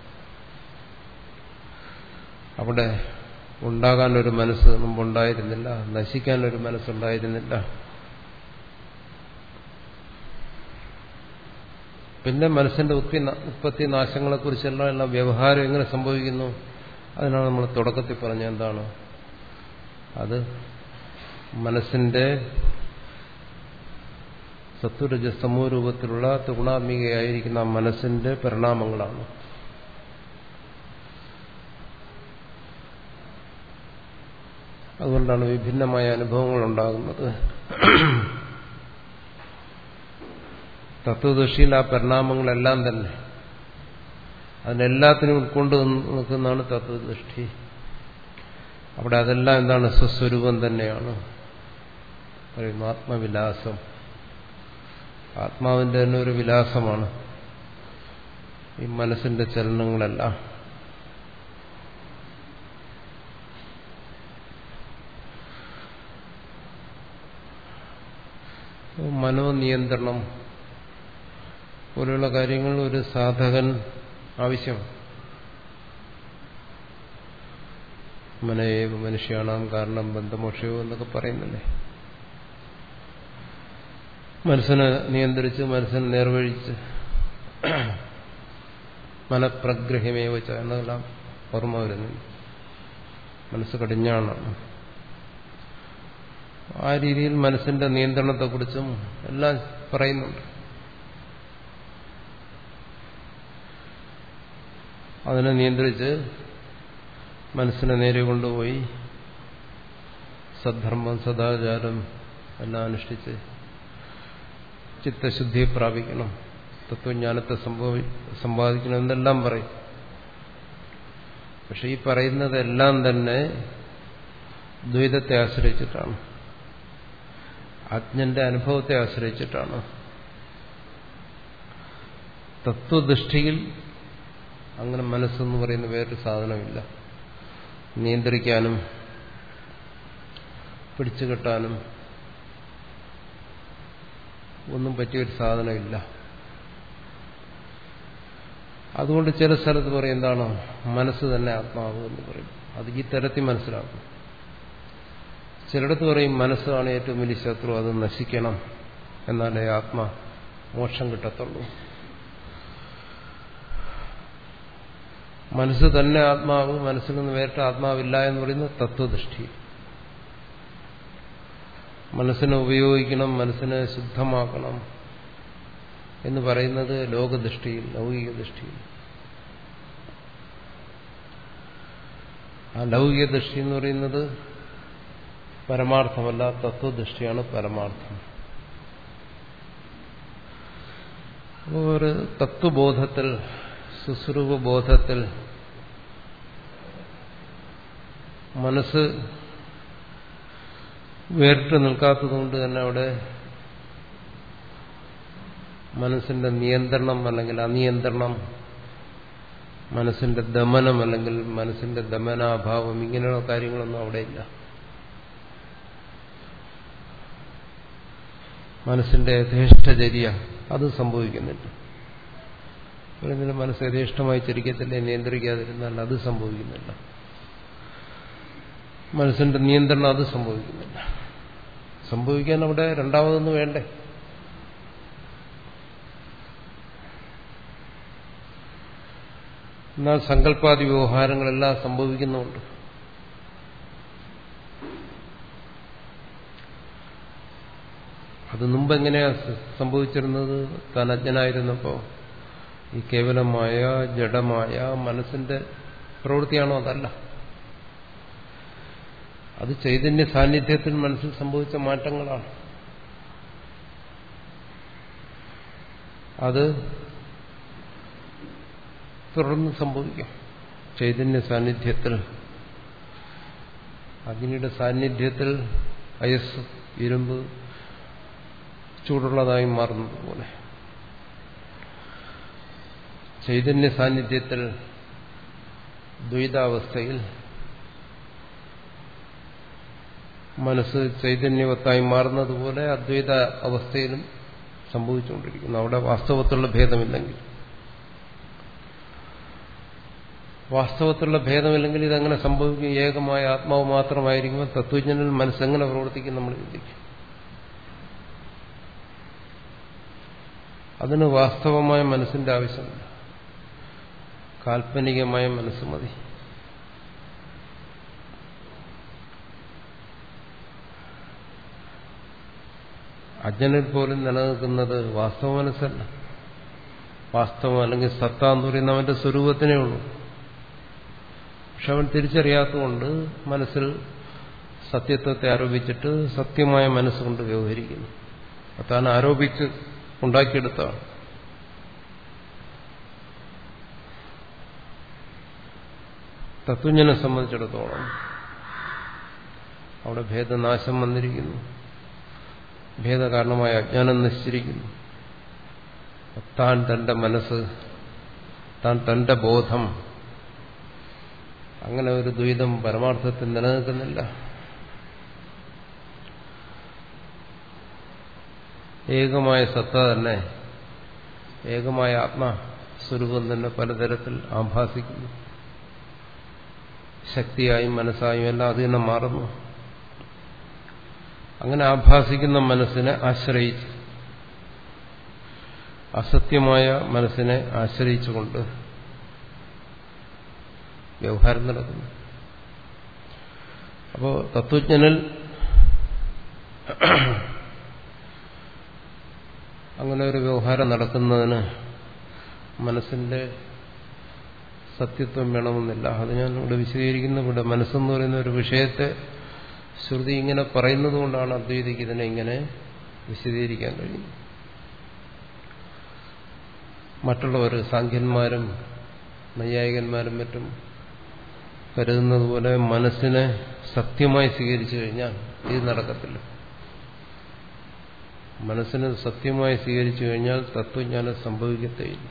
അവിടെ ഉണ്ടാകാനൊരു മനസ്സ് മുമ്പുണ്ടായിരുന്നില്ല നശിക്കാനൊരു മനസ്സുണ്ടായിരുന്നില്ല പിന്നെ മനസ്സിന്റെ ഉത്പത്തി നാശങ്ങളെക്കുറിച്ചെല്ലാം എല്ലാം വ്യവഹാരം എങ്ങനെ സംഭവിക്കുന്നു അതിനാണ് നമ്മൾ തുടക്കത്തിൽ പറഞ്ഞ എന്താണ് അത് മനസ്സിന്റെ സത്വരജസ്തമോ രൂപത്തിലുള്ള ത്രിഗുണാത്മികയായിരിക്കുന്ന ആ മനസ്സിന്റെ പരിണാമങ്ങളാണ് അതുകൊണ്ടാണ് വിഭിന്നമായ അനുഭവങ്ങൾ ഉണ്ടാകുന്നത് തത്വദൃഷ്ടിയിൽ ആ പരിണാമങ്ങളെല്ലാം തന്നെ അതിനെല്ലാത്തിനും ഉൾക്കൊണ്ട് നിൽക്കുന്നതാണ് തത്വദൃഷ്ടി അവിടെ അതെല്ലാം എന്താണ് സ്വസ്വരൂപം തന്നെയാണ് പറയുന്നു ആത്മവിലാസം ആത്മാവിന്റെ തന്നെ ഒരു വിലാസമാണ് ഈ മനസ്സിന്റെ ചലനങ്ങളെല്ലാം മനോനിയന്ത്രണം പോലെയുള്ള കാര്യങ്ങൾ ഒരു സാധകൻ ആവശ്യമാണ് മനയേവ് മനുഷ്യാണാം കാരണം ബന്ധമോക്ഷയോ എന്നൊക്കെ പറയുന്നില്ലേ മനസ്സിനെ നിയന്ത്രിച്ച് മനസ്സിനെ നേർവഴിച്ച് മനഃപ്രഗ്രഹ്യമേ വെച്ച എന്നെല്ലാം ഓർമ്മ വരുന്നു മനസ്സ് കടിഞ്ഞാണാണ് ആ രീതിയിൽ മനസ്സിന്റെ നിയന്ത്രണത്തെക്കുറിച്ചും എല്ലാം പറയുന്നുണ്ട് അതിനെ നിയന്ത്രിച്ച് മനസ്സിനെ നേരെ കൊണ്ടുപോയി സദ്ധർമ്മം സദാചാരം എല്ലാം അനുഷ്ഠിച്ച് ചിത്തശുദ്ധിയെ പ്രാപിക്കണം തത്വജ്ഞാനത്തെ സംഭവി സമ്പാദിക്കണം എന്നെല്ലാം പറയും പക്ഷെ ഈ പറയുന്നതെല്ലാം തന്നെ ദ്വൈതത്തെ ആശ്രയിച്ചിട്ടാണ് അജ്ഞന്റെ അനുഭവത്തെ ആശ്രയിച്ചിട്ടാണ് തത്വദൃഷ്ടിയിൽ അങ്ങനെ മനസ്സെന്ന് പറയുന്ന വേറൊരു സാധനമില്ല നിയന്ത്രിക്കാനും പിടിച്ചുകെട്ടാനും ഒന്നും പറ്റിയൊരു സാധനമില്ല അതുകൊണ്ട് ചില സ്ഥലത്ത് പറയും എന്താണോ മനസ്സ് തന്നെ ആത്മാവ് എന്ന് പറയും അത് ഈ തരത്തിൽ മനസ്സിലാക്കും ചിലടത്ത് പറയും മനസ്സാണ് ഏറ്റവും വലിയ ശത്രു അത് നശിക്കണം എന്നാലേ ആത്മാ മോക്ഷം കിട്ടത്തുള്ളൂ മനസ്സ് തന്നെ ആത്മാവ് മനസ്സിൽ നിന്ന് വേറിട്ട ആത്മാവില്ല എന്ന് പറയുന്നത് തത്വദൃഷ്ടി മനസ്സിനെ ഉപയോഗിക്കണം മനസ്സിനെ ശുദ്ധമാക്കണം എന്ന് പറയുന്നത് ലോകദൃഷ്ടിയിൽ ലൗകിക ദൃഷ്ടിയിൽ ആ ലൗകിക ദൃഷ്ടി എന്ന് പറയുന്നത് പരമാർത്ഥമല്ല തത്വദൃഷ്ടിയാണ് പരമാർത്ഥം ഒരു തത്വബോധത്തിൽ സുസ്വരൂപബോധത്തിൽ മനസ്സ് വേറിട്ട് നിൽക്കാത്തതുകൊണ്ട് തന്നെ അവിടെ മനസ്സിന്റെ നിയന്ത്രണം അല്ലെങ്കിൽ അനിയന്ത്രണം മനസ്സിന്റെ ദമനം അല്ലെങ്കിൽ മനസ്സിന്റെ ദമനാഭാവം ഇങ്ങനെയുള്ള കാര്യങ്ങളൊന്നും അവിടെ ഇല്ല മനസ്സിന്റെ യഥേഷ്ടചര്യ അത് സംഭവിക്കുന്നുണ്ട് പറയുന്നതിന് മനസ്സ് യഥേഷ്ടമായി ചരിക്കത്തില്ലേ നിയന്ത്രിക്കാതിരുന്നാൽ അത് സംഭവിക്കുന്നില്ല മനസ്സിന്റെ നിയന്ത്രണം അത് സംഭവിക്കുന്നില്ല സംഭവിക്കാൻ അവിടെ രണ്ടാമതൊന്നും വേണ്ടേ എന്നാൽ സങ്കല്പാദി വ്യവഹാരങ്ങളെല്ലാം സംഭവിക്കുന്നുണ്ട് അത് മുമ്പ് എങ്ങനെയാ സംഭവിച്ചിരുന്നത് താൻ അജ്ഞനായിരുന്നപ്പോ ഈ കേവലമായ ജഡമായ മനസ്സിന്റെ പ്രവൃത്തിയാണോ അതല്ല അത് ചൈതന്യ സാന്നിധ്യത്തിൽ മനസ്സിൽ സംഭവിച്ച മാറ്റങ്ങളാണ് അത് തുടർന്ന് സംഭവിക്കാം ചൈതന്യ സാന്നിധ്യത്തിൽ അഗ്നിയുടെ സാന്നിധ്യത്തിൽ അയസ് ഇരുമ്പ് ചൂടുള്ളതായി മാറുന്നത് പോലെ ചൈതന്യ സാന്നിധ്യത്തിൽ ദ്വൈതാവസ്ഥയിൽ മനസ്സ് ചൈതന്യവത്തായി മാറുന്നത് പോലെ അദ്വൈത അവസ്ഥയിലും സംഭവിച്ചുകൊണ്ടിരിക്കുന്നു അവിടെ വാസ്തവത്തിലുള്ള ഭേദമില്ലെങ്കിൽ വാസ്തവത്തിലുള്ള ഭേദമില്ലെങ്കിൽ ഇതെങ്ങനെ സംഭവിക്കും ഏകമായ ആത്മാവ് മാത്രമായിരിക്കുമ്പോൾ തത്വജ്ഞനിൽ മനസ്സെങ്ങനെ പ്രവർത്തിക്കും നമ്മൾ ചിന്തിക്കും അതിന് വാസ്തവമായ മനസ്സിന്റെ ആവശ്യമില്ല കാൽപ്പനികമായ മനസ്സ് മതി അജ്ഞനിൽ പോലും നിലനിൽക്കുന്നത് വാസ്തവ മനസ്സല്ല വാസ്തവം അല്ലെങ്കിൽ സത്ത എന്ന് പറയുന്ന അവന്റെ സ്വരൂപത്തിനേ ഉള്ളൂ പക്ഷെ അവൻ തിരിച്ചറിയാത്തതുകൊണ്ട് മനസ്സിൽ സത്യത്വത്തെ ആരോപിച്ചിട്ട് സത്യമായ മനസ്സുകൊണ്ട് വ്യവഹരിക്കുന്നു താൻ ആരോപിച്ച് ഉണ്ടാക്കിയെടുത്താണ് തത്വജ്ഞനെ സംബന്ധിച്ചിടത്തോളം അവിടെ ഭേദനാശം വന്നിരിക്കുന്നു ഭേദകാരണമായ അജ്ഞാനം നശിച്ചിരിക്കുന്നു താൻ തന്റെ മനസ്സ് താൻ തന്റെ ബോധം അങ്ങനെ ഒരു ദ്വൈതം പരമാർത്ഥത്തിൽ നിലനിൽക്കുന്നില്ല ഏകമായ സത്ത തന്നെ ഏകമായ ആത്മസ്വരൂപം തന്നെ പലതരത്തിൽ ആഭാസിക്കുന്നു ശക്തിയായും മനസ്സായും എല്ലാം അത് തന്നെ മാറുന്നു അങ്ങനെ ആഭാസിക്കുന്ന മനസ്സിനെ ആശ്രയിച്ച് അസത്യമായ മനസ്സിനെ ആശ്രയിച്ചുകൊണ്ട് വ്യവഹാരം നടക്കുന്നു അപ്പോ തത്വജ്ഞനിൽ അങ്ങനെ ഒരു വ്യവഹാരം നടക്കുന്നതിന് മനസ്സിന്റെ സത്യത്വം വേണമെന്നില്ല അത് ഞാൻ ഇവിടെ വിശദീകരിക്കുന്ന ഇവിടെ മനസ്സെന്ന് പറയുന്ന ഒരു വിഷയത്തെ ശ്രുതി ഇങ്ങനെ പറയുന്നത് കൊണ്ടാണ് അദ്വൈതിക്ക് ഇതിനെ ഇങ്ങനെ വിശദീകരിക്കാൻ കഴിയുന്നത് മറ്റുള്ളവർ സാഖ്യന്മാരും നൈയായികന്മാരും മറ്റും കരുതുന്നത് പോലെ മനസ്സിനെ സത്യമായി സ്വീകരിച്ചു കഴിഞ്ഞാൽ ഇത് നടക്കത്തില്ല മനസ്സിനെ സത്യമായി സ്വീകരിച്ചു കഴിഞ്ഞാൽ തത്വജ്ഞാനം സംഭവിക്കത്തേയില്ല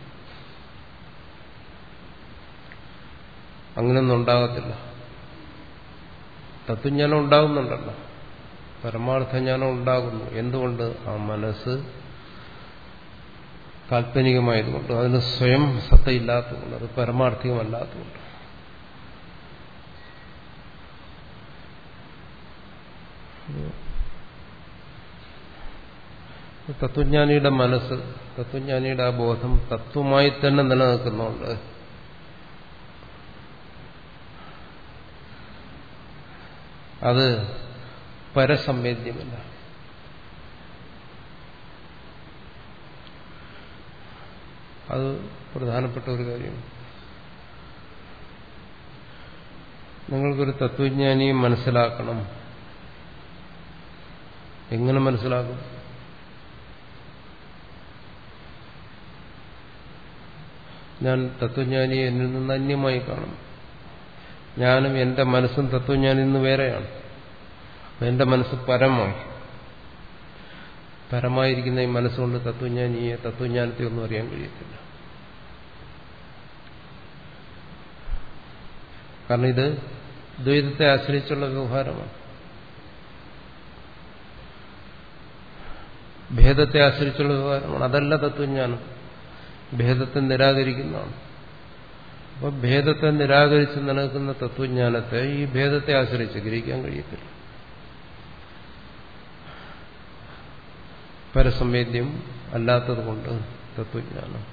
അങ്ങനെയൊന്നും ഉണ്ടാകത്തില്ല തത്വജ്ഞാനം ഉണ്ടാകുന്നുണ്ടല്ലോ പരമാർത്ഥജ്ഞാനം ഉണ്ടാകുന്നു എന്തുകൊണ്ട് ആ മനസ്സ് കാൽപ്പനികമായതുകൊണ്ട് അതിന് സ്വയം സത്തയില്ലാത്തതുകൊണ്ട് അത് പരമാർത്ഥികമല്ലാത്തതുകൊണ്ട് തത്വജ്ഞാനിയുടെ മനസ്സ് തത്വജ്ഞാനിയുടെ ആ ബോധം തത്വമായി തന്നെ നിലനിൽക്കുന്നുണ്ട് അത് പരസംവേദ്യമല്ല അത് പ്രധാനപ്പെട്ട ഒരു കാര്യമാണ് നിങ്ങൾക്കൊരു തത്വജ്ഞാനിയെ മനസ്സിലാക്കണം എങ്ങനെ മനസ്സിലാക്കും ഞാൻ തത്വജ്ഞാനിയെ എന്നിൽ നിന്ന് അന്യമായി കാണും ഞാനും എന്റെ മനസ്സും തത്വജ്ഞാനിൽ നിന്ന് വേറെയാണ് എന്റെ മനസ്സ് പരമായി പരമായിരിക്കുന്ന ഈ മനസ്സുകൊണ്ട് തത്വജ്ഞാനിയെ തത്വജ്ഞാനത്തെ ഒന്നും അറിയാൻ കഴിയത്തില്ല കാരണം ഇത് ദ്വൈതത്തെ ആശ്രയിച്ചുള്ള വ്യവഹാരമാണ് ഭേദത്തെ ആശ്രയിച്ചുള്ള വ്യവഹാരമാണ് അതല്ല തത്വജ്ഞാനം ഭേദത്തെ നിരാകരിക്കുന്നതാണ് അപ്പൊ ഭേദത്തെ നിരാകരിച്ച് നിലനിൽക്കുന്ന തത്വജ്ഞാനത്തെ ഈ ഭേദത്തെ ആശ്രയിച്ച് ഗ്രഹിക്കാൻ കഴിയത്തില്ല പരസംവേദ്യം അല്ലാത്തതുകൊണ്ട് തത്വജ്ഞാനം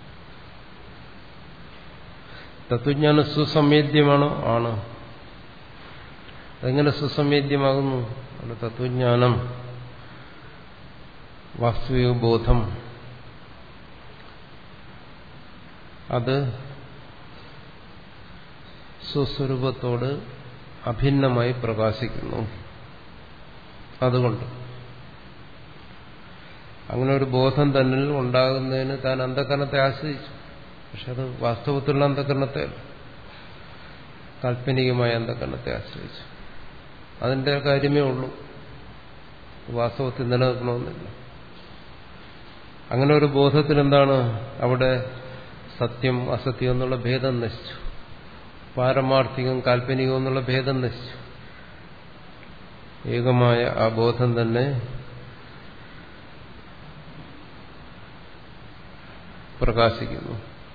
തത്വജ്ഞാനം സുസംവേദ്യമാണോ ആണ് അതെങ്ങനെ സുസംവേദ്യമാകുന്നു അത് തത്വജ്ഞാനം വാസ്തവിക ബോധം അത് സ്വസ്വരൂപത്തോട് അഭിന്നമായി പ്രകാശിക്കുന്നു അതുകൊണ്ട് അങ്ങനെ ഒരു ബോധം തന്നിൽ ഉണ്ടാകുന്നതിന് താൻ അന്ധകരണത്തെ ആശ്രയിച്ചു പക്ഷെ അത് വാസ്തവത്തിലുള്ള അന്ധകരണത്തെ കാൽപ്പനികമായ അന്ധകരണത്തെ ആശ്രയിച്ചു അതിന്റെ കാര്യമേ ഉള്ളൂ വാസ്തവത്തിൽ നിലനിൽക്കണമെന്നില്ല അങ്ങനെ ഒരു ബോധത്തിൽ എന്താണ് അവിടെ സത്യം അസത്യം എന്നുള്ള ഭേദം നശിച്ചു പാരമാർത്ഥികം കാൽപ്പനികം എന്നുള്ള ഭേദം നശിച്ചു ഏകമായ ആ ബോധം തന്നെ പ്രകാശിക്കുന്നു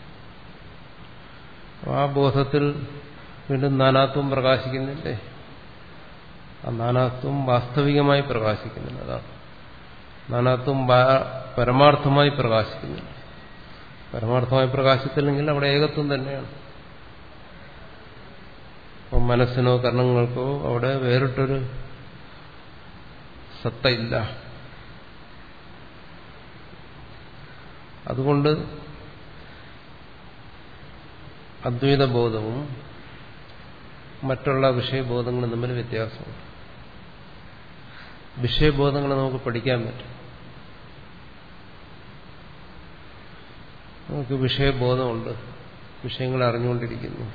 ആ ബോധത്തിൽ വീണ്ടും നാനാത്വം പ്രകാശിക്കുന്നില്ലേ ആ നാനാത്വം വാസ്തവികമായി പ്രകാശിക്കുന്നില്ല അതാണ് നാനാത്വം പരമാർത്ഥമായി പ്രകാശിക്കുന്നില്ല പരമാർത്ഥമായി പ്രകാശത്തില്ലെങ്കിൽ അവിടെ ഏകത്വം തന്നെയാണ് അപ്പം മനസ്സിനോ കർണങ്ങൾക്കോ അവിടെ വേറിട്ടൊരു സത്ത ഇല്ല അതുകൊണ്ട് അദ്വൈത ബോധവും മറ്റുള്ള വിഷയബോധങ്ങളും തമ്മിൽ വ്യത്യാസമുണ്ട് വിഷയബോധങ്ങളെ നമുക്ക് പഠിക്കാൻ പറ്റും നമുക്ക് വിഷയബോധമുണ്ട് വിഷയങ്ങൾ അറിഞ്ഞുകൊണ്ടിരിക്കുന്നു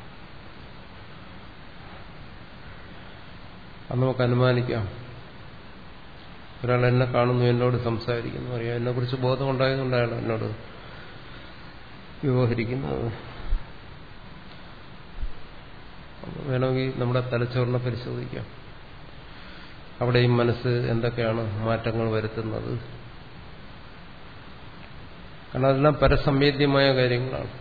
അത് നമുക്ക് അനുമാനിക്കാം ഒരാൾ എന്നെ കാണുന്നു എന്നോട് സംസാരിക്കുന്നു അറിയാം എന്നെക്കുറിച്ച് ബോധമുണ്ടായതുകൊണ്ടാണ് എന്നോട് വ്യവഹരിക്കുന്നത് വേണമെങ്കിൽ നമ്മുടെ തലച്ചോറിനെ പരിശോധിക്കാം അവിടെയും മനസ്സ് എന്തൊക്കെയാണ് മാറ്റങ്ങൾ വരുത്തുന്നത് കാരണം അതെല്ലാം പരസംവേദ്യമായ കാര്യങ്ങളാണ്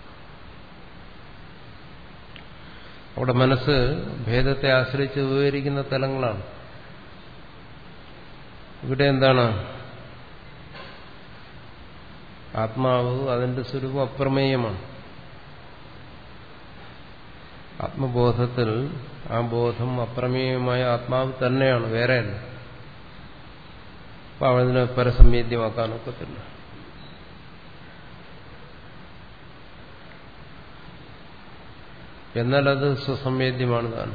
അവിടെ മനസ്സ് ഭേദത്തെ ആശ്രയിച്ച് വിവരിക്കുന്ന തലങ്ങളാണ് ഇവിടെ എന്താണ് ആത്മാവ് അതിന്റെ സ്വരൂപം അപ്രമേയമാണ് ആത്മബോധത്തിൽ ആ ബോധം അപ്രമേയമായ ആത്മാവ് തന്നെയാണ് വേറെയല്ല അപ്പൊ അതിനെ പരസംവേദ്യമാക്കാനൊക്കത്തില്ല എന്നാൽ അത് സ്വസംവേദ്യമാണ് താൻ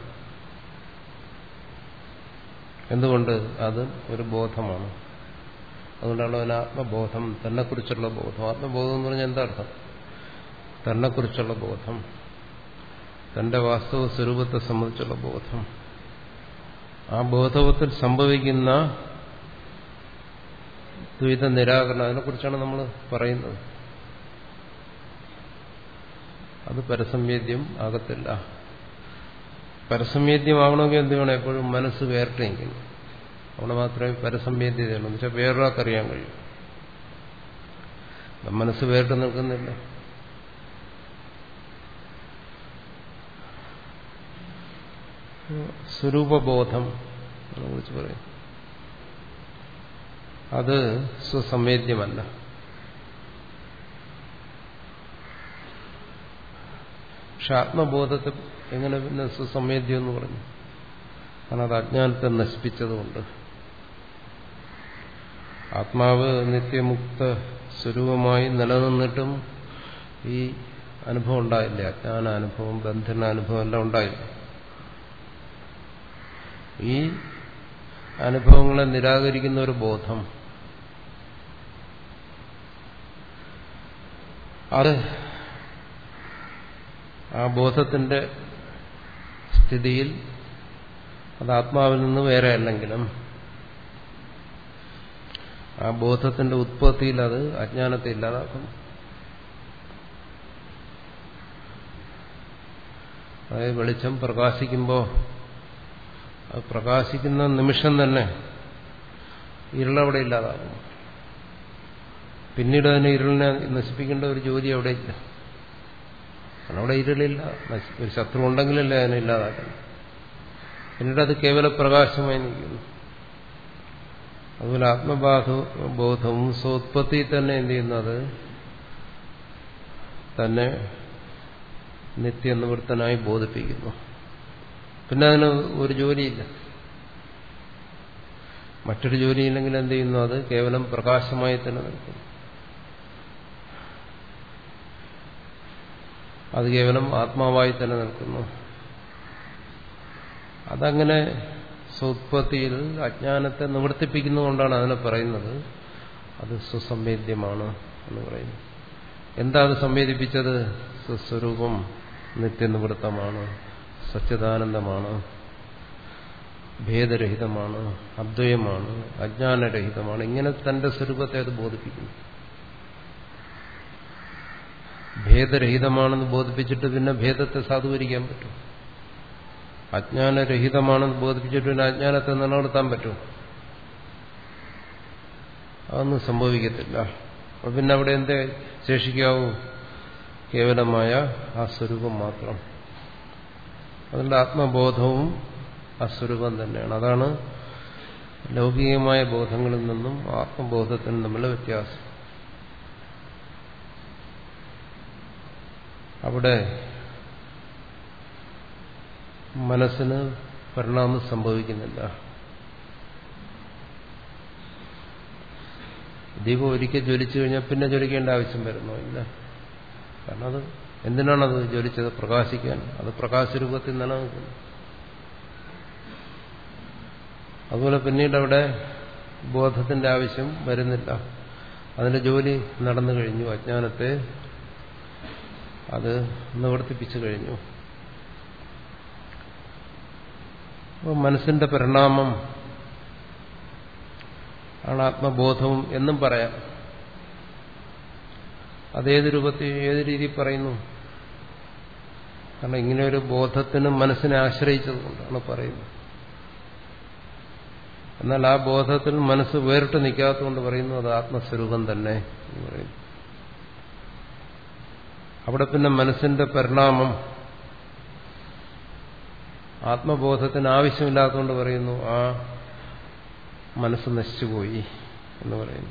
എന്തുകൊണ്ട് അത് ഒരു ബോധമാണ് അതുകൊണ്ടാണ് അവന് ആത്മബോധം തന്നെക്കുറിച്ചുള്ള ബോധം ആത്മബോധം എന്ന് പറഞ്ഞാൽ എന്താ അർത്ഥം തന്നെക്കുറിച്ചുള്ള ബോധം തന്റെ വാസ്തവ സ്വരൂപത്തെ സംബന്ധിച്ചുള്ള ബോധം ആ ബോധവത്തിൽ സംഭവിക്കുന്ന ദ്വൈത നിരാകരണം അതിനെക്കുറിച്ചാണ് നമ്മൾ പറയുന്നത് അത് പരസംവേദ്യം ആകത്തില്ല പരസംവേദ്യമാകണമെങ്കിൽ എന്ത് വേണം എപ്പോഴും മനസ്സ് വേറിട്ടെങ്കിലും അവിടെ മാത്രമേ പരസംവേദ്യതയുള്ളൂ എന്ന് വെച്ചാൽ വേറൊരാൾക്കറിയാൻ കഴിയും മനസ്സ് വേറിട്ട് നിൽക്കുന്നില്ല സ്വരൂപബോധം കുറിച്ച് പറയും അത് സ്വസംവേദ്യമല്ല പക്ഷെ ആത്മബോധത്തെ എങ്ങനെ പിന്നെ സുസംവേദ്യം എന്ന് പറഞ്ഞു കാരണം അത് അജ്ഞാനത്തെ നശിപ്പിച്ചതുകൊണ്ട് ആത്മാവ് നിത്യമുക്ത സ്വരൂപമായി നിലനിന്നിട്ടും ഈ അനുഭവം ഉണ്ടായില്ല അജ്ഞാന അനുഭവം ബന്ധന അനുഭവം എല്ലാം ഉണ്ടായില്ല ഈ അനുഭവങ്ങളെ നിരാകരിക്കുന്ന ഒരു ബോധം അത് ആ ബോധത്തിന്റെ സ്ഥിതിയിൽ അത് ആത്മാവിൽ നിന്ന് വേറെ അല്ലെങ്കിലും ആ ബോധത്തിന്റെ ഉത്പത്തിയിൽ അത് അജ്ഞാനത്തെ ഇല്ലാതാക്കുന്നു അതായത് വെളിച്ചം പ്രകാശിക്കുമ്പോൾ അത് പ്രകാശിക്കുന്ന നിമിഷം തന്നെ ഇരുളവിടെ ഇല്ലാതാകും പിന്നീട് അതിനെ ഇരുളിനെ നശിപ്പിക്കേണ്ട ഒരു ജോലി അവിടെ ഇല്ല കാരണം അവിടെ ഇരുളില്ല ഒരു ശത്രു ഉണ്ടെങ്കിലല്ലേ അതിനെ ഇല്ലാതാക്കണം പിന്നീട് അത് കേവല പ്രകാശമായി നിൽക്കുന്നു അതുപോലെ ആത്മബാധ ബോധവും സ്വോത്പത്തി തന്നെ എന്ത് ചെയ്യുന്നത് തന്നെ നിത്യനിവൃത്തനായി ബോധിപ്പിക്കുന്നു പിന്നെ അതിന് ഒരു ജോലിയില്ല മറ്റൊരു ജോലിയില്ലെങ്കിൽ എന്ത് ചെയ്യുന്നു അത് കേവലം പ്രകാശമായി തന്നെ നിൽക്കുന്നു അത് കേവലം ആത്മാവായി തന്നെ നിൽക്കുന്നു അതങ്ങനെ സ്വത്പത്തിയിൽ അജ്ഞാനത്തെ നിവർത്തിപ്പിക്കുന്നതുകൊണ്ടാണ് അതിനെ പറയുന്നത് അത് സുസംവേദ്യമാണ് എന്ന് പറയുന്നു എന്താ അത് സംവേദിപ്പിച്ചത് സ്വസ്വരൂപം നിത്യനിവൃത്തമാണ് സച്ചിദാനന്ദമാണ് ഭേദരഹിതമാണ് അദ്വയമാണ് അജ്ഞാനരഹിതമാണ് ഇങ്ങനെ തന്റെ സ്വരൂപത്തെ അത് ബോധിപ്പിക്കുന്നു ഭേദരഹിതമാണെന്ന് ബോധിപ്പിച്ചിട്ട് പിന്നെ ഭേദത്തെ സാധൂകരിക്കാൻ പറ്റും അജ്ഞാനരഹിതമാണെന്ന് ബോധിപ്പിച്ചിട്ട് പിന്നെ അജ്ഞാനത്തെ നിലനിർത്താൻ പറ്റും അതൊന്നും സംഭവിക്കത്തില്ല അപ്പൊ പിന്നെ അവിടെ എന്തേ ശേഷിക്കാവൂ കേവലമായ ആ സ്വരൂപം മാത്രം അതുകൊണ്ട് ആത്മബോധവും ആ സ്വരൂപം തന്നെയാണ് അതാണ് ലൗകികമായ ബോധങ്ങളിൽ നിന്നും ആത്മബോധത്തിനും തമ്മിലുള്ള വ്യത്യാസം അവിടെ മനസ്സിന് പരിണാമം സംഭവിക്കുന്നില്ല ദീപം ഒരിക്കൽ ജ്വലിച്ചു കഴിഞ്ഞാൽ പിന്നെ ജ്വലിക്കേണ്ട ആവശ്യം വരുന്നോ ഇല്ല കാരണം അത് എന്തിനാണത് ജ്വലിച്ചത് പ്രകാശിക്കാൻ അത് പ്രകാശരൂപത്തിൽ നിലനിൽക്കുന്നു അതുപോലെ പിന്നീട് അവിടെ ബോധത്തിന്റെ ആവശ്യം വരുന്നില്ല അതിന്റെ ജോലി നടന്നു കഴിഞ്ഞു അജ്ഞാനത്തെ അത് നിവർത്തിപ്പിച്ചു കഴിഞ്ഞു അപ്പോൾ മനസ്സിന്റെ പരിണാമം ആണ് ആത്മബോധവും എന്നും പറയാം അതേത് രൂപത്തിൽ ഏത് രീതിയിൽ പറയുന്നു കാരണം ഇങ്ങനെ ഒരു ബോധത്തിന് മനസ്സിനെ ആശ്രയിച്ചതുകൊണ്ടാണ് പറയുന്നത് എന്നാൽ ആ ബോധത്തിൽ മനസ്സ് വേറിട്ട് നിൽക്കാത്തതുകൊണ്ട് പറയുന്നു അത് ആത്മസ്വരൂപം തന്നെ എന്ന് പറയുന്നു അവിടെ പിന്നെ മനസ്സിന്റെ പരിണാമം ആത്മബോധത്തിന് ആവശ്യമില്ലാത്തതുകൊണ്ട് പറയുന്നു ആ മനസ്സ് നശിച്ചുപോയി എന്ന് പറയുന്നു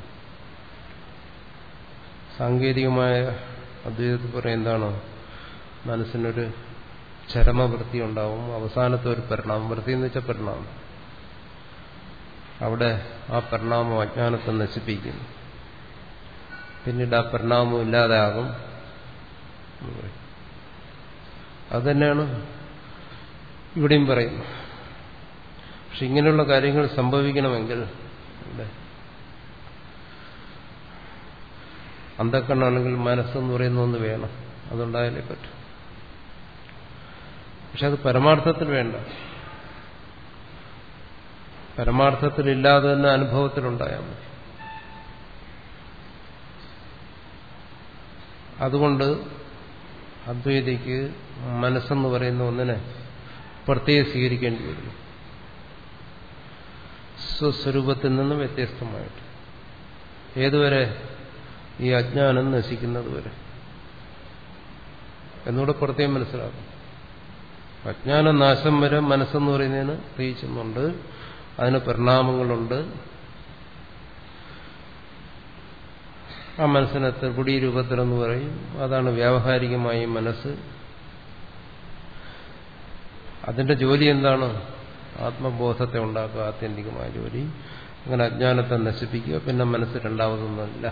സാങ്കേതികമായ അദ്വൈതത്തിൽ പറയും എന്താണ് മനസ്സിനൊരു ചരമവൃത്തി ഉണ്ടാവും അവസാനത്തെ ഒരു പരിണാമം വൃത്തി എന്ന് വെച്ചാൽ പരിണാമം അവിടെ ആ പരിണാമം അജ്ഞാനത്തെ നശിപ്പിക്കുന്നു പിന്നീട് ആ പരിണാമം ഇല്ലാതാകും അതുതന്നെയാണ് ഇവിടെയും പറയുന്നത് പക്ഷെ ഇങ്ങനെയുള്ള കാര്യങ്ങൾ സംഭവിക്കണമെങ്കിൽ ഇവിടെ അന്ധക്കണ്ണാണെങ്കിൽ മനസ്സെന്ന് പറയുന്ന ഒന്ന് വേണം അതുണ്ടായാലേ പറ്റും പക്ഷെ അത് പരമാർത്ഥത്തിൽ വേണ്ട പരമാർത്ഥത്തിലില്ലാതെ തന്നെ അനുഭവത്തിലുണ്ടായാൽ മതി അതുകൊണ്ട് അദ്വൈതിക്ക് മനസ്സെന്ന് പറയുന്ന ഒന്നിനെ പ്രത്യേകം സ്വീകരിക്കേണ്ടി വരുന്നു സ്വസ്വരൂപത്തിൽ നിന്ന് വ്യത്യസ്തമായിട്ട് ഏതുവരെ ഈ അജ്ഞാനം നശിക്കുന്നത് വരെ എന്നൂടെ പ്രത്യേകം മനസ്സിലാക്കും അജ്ഞാന നാശം വരെ മനസ്സെന്ന് പറയുന്നതിന് തെളിയിച്ചുന്നുണ്ട് അതിന് പരിണാമങ്ങളുണ്ട് ആ മനസ്സിനെ ത്രിപുടി രൂപത്തിലെന്ന് പറയും അതാണ് വ്യാവഹാരികമായി മനസ്സ് അതിന്റെ ജോലി എന്താണ് ആത്മബോധത്തെ ഉണ്ടാക്കുക ആത്യന്തികമായ ജോലി അങ്ങനെ അജ്ഞാനത്തെ നശിപ്പിക്കുക പിന്നെ മനസ്സ് രണ്ടാമതൊന്നുമില്ല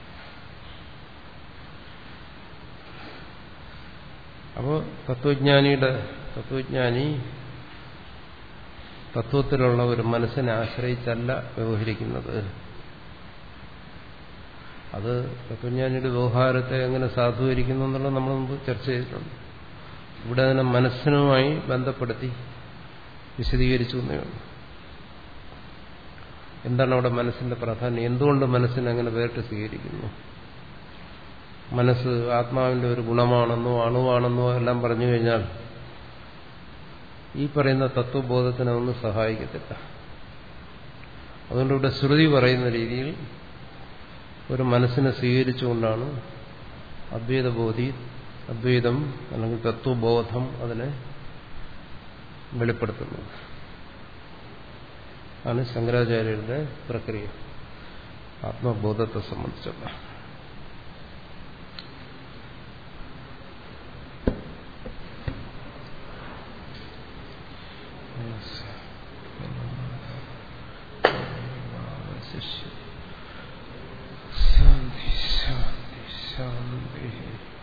അപ്പോൾ തത്വജ്ഞാനിയുടെ തത്വജ്ഞാനി തത്വത്തിലുള്ള ഒരു മനസ്സിനെ ആശ്രയിച്ചല്ല വ്യവഹരിക്കുന്നത് അത് തത്വജ്ഞാനിയുടെ വ്യവഹാരത്തെ എങ്ങനെ സാധൂകരിക്കുന്നു എന്നുള്ളത് നമ്മൾ മുമ്പ് ചർച്ച ചെയ്തിട്ടുണ്ട് ഇവിടെ അതിനെ മനസ്സിനുമായി ബന്ധപ്പെടുത്തി വിശദീകരിച്ചു എന്നേയുള്ളൂ എന്താണ് അവിടെ മനസ്സിന്റെ പ്രാധാന്യം എന്തുകൊണ്ട് മനസ്സിനെ അങ്ങനെ വേറിട്ട് സ്വീകരിക്കുന്നു മനസ്സ് ആത്മാവിന്റെ ഒരു ഗുണമാണെന്നോ അണുവാണെന്നോ എല്ലാം പറഞ്ഞു കഴിഞ്ഞാൽ ഈ പറയുന്ന തത്വബോധത്തിനെ ഒന്നും സഹായിക്കത്തില്ല അതുകൊണ്ട് ഇവിടെ ശ്രുതി പറയുന്ന രീതിയിൽ ഒരു മനസ്സിനെ സ്വീകരിച്ചുകൊണ്ടാണ് അദ്വൈതബോധി അദ്വൈതം അല്ലെങ്കിൽ തത്വബോധം അതിനെ വെളിപ്പെടുത്തുന്നത് ആണ് ശങ്കരാചാര്യരുടെ പ്രക്രിയ ആത്മബോധത്തെ സംബന്ധിച്ചുള്ള ശാന്തി ശാന്തി ശാന്തി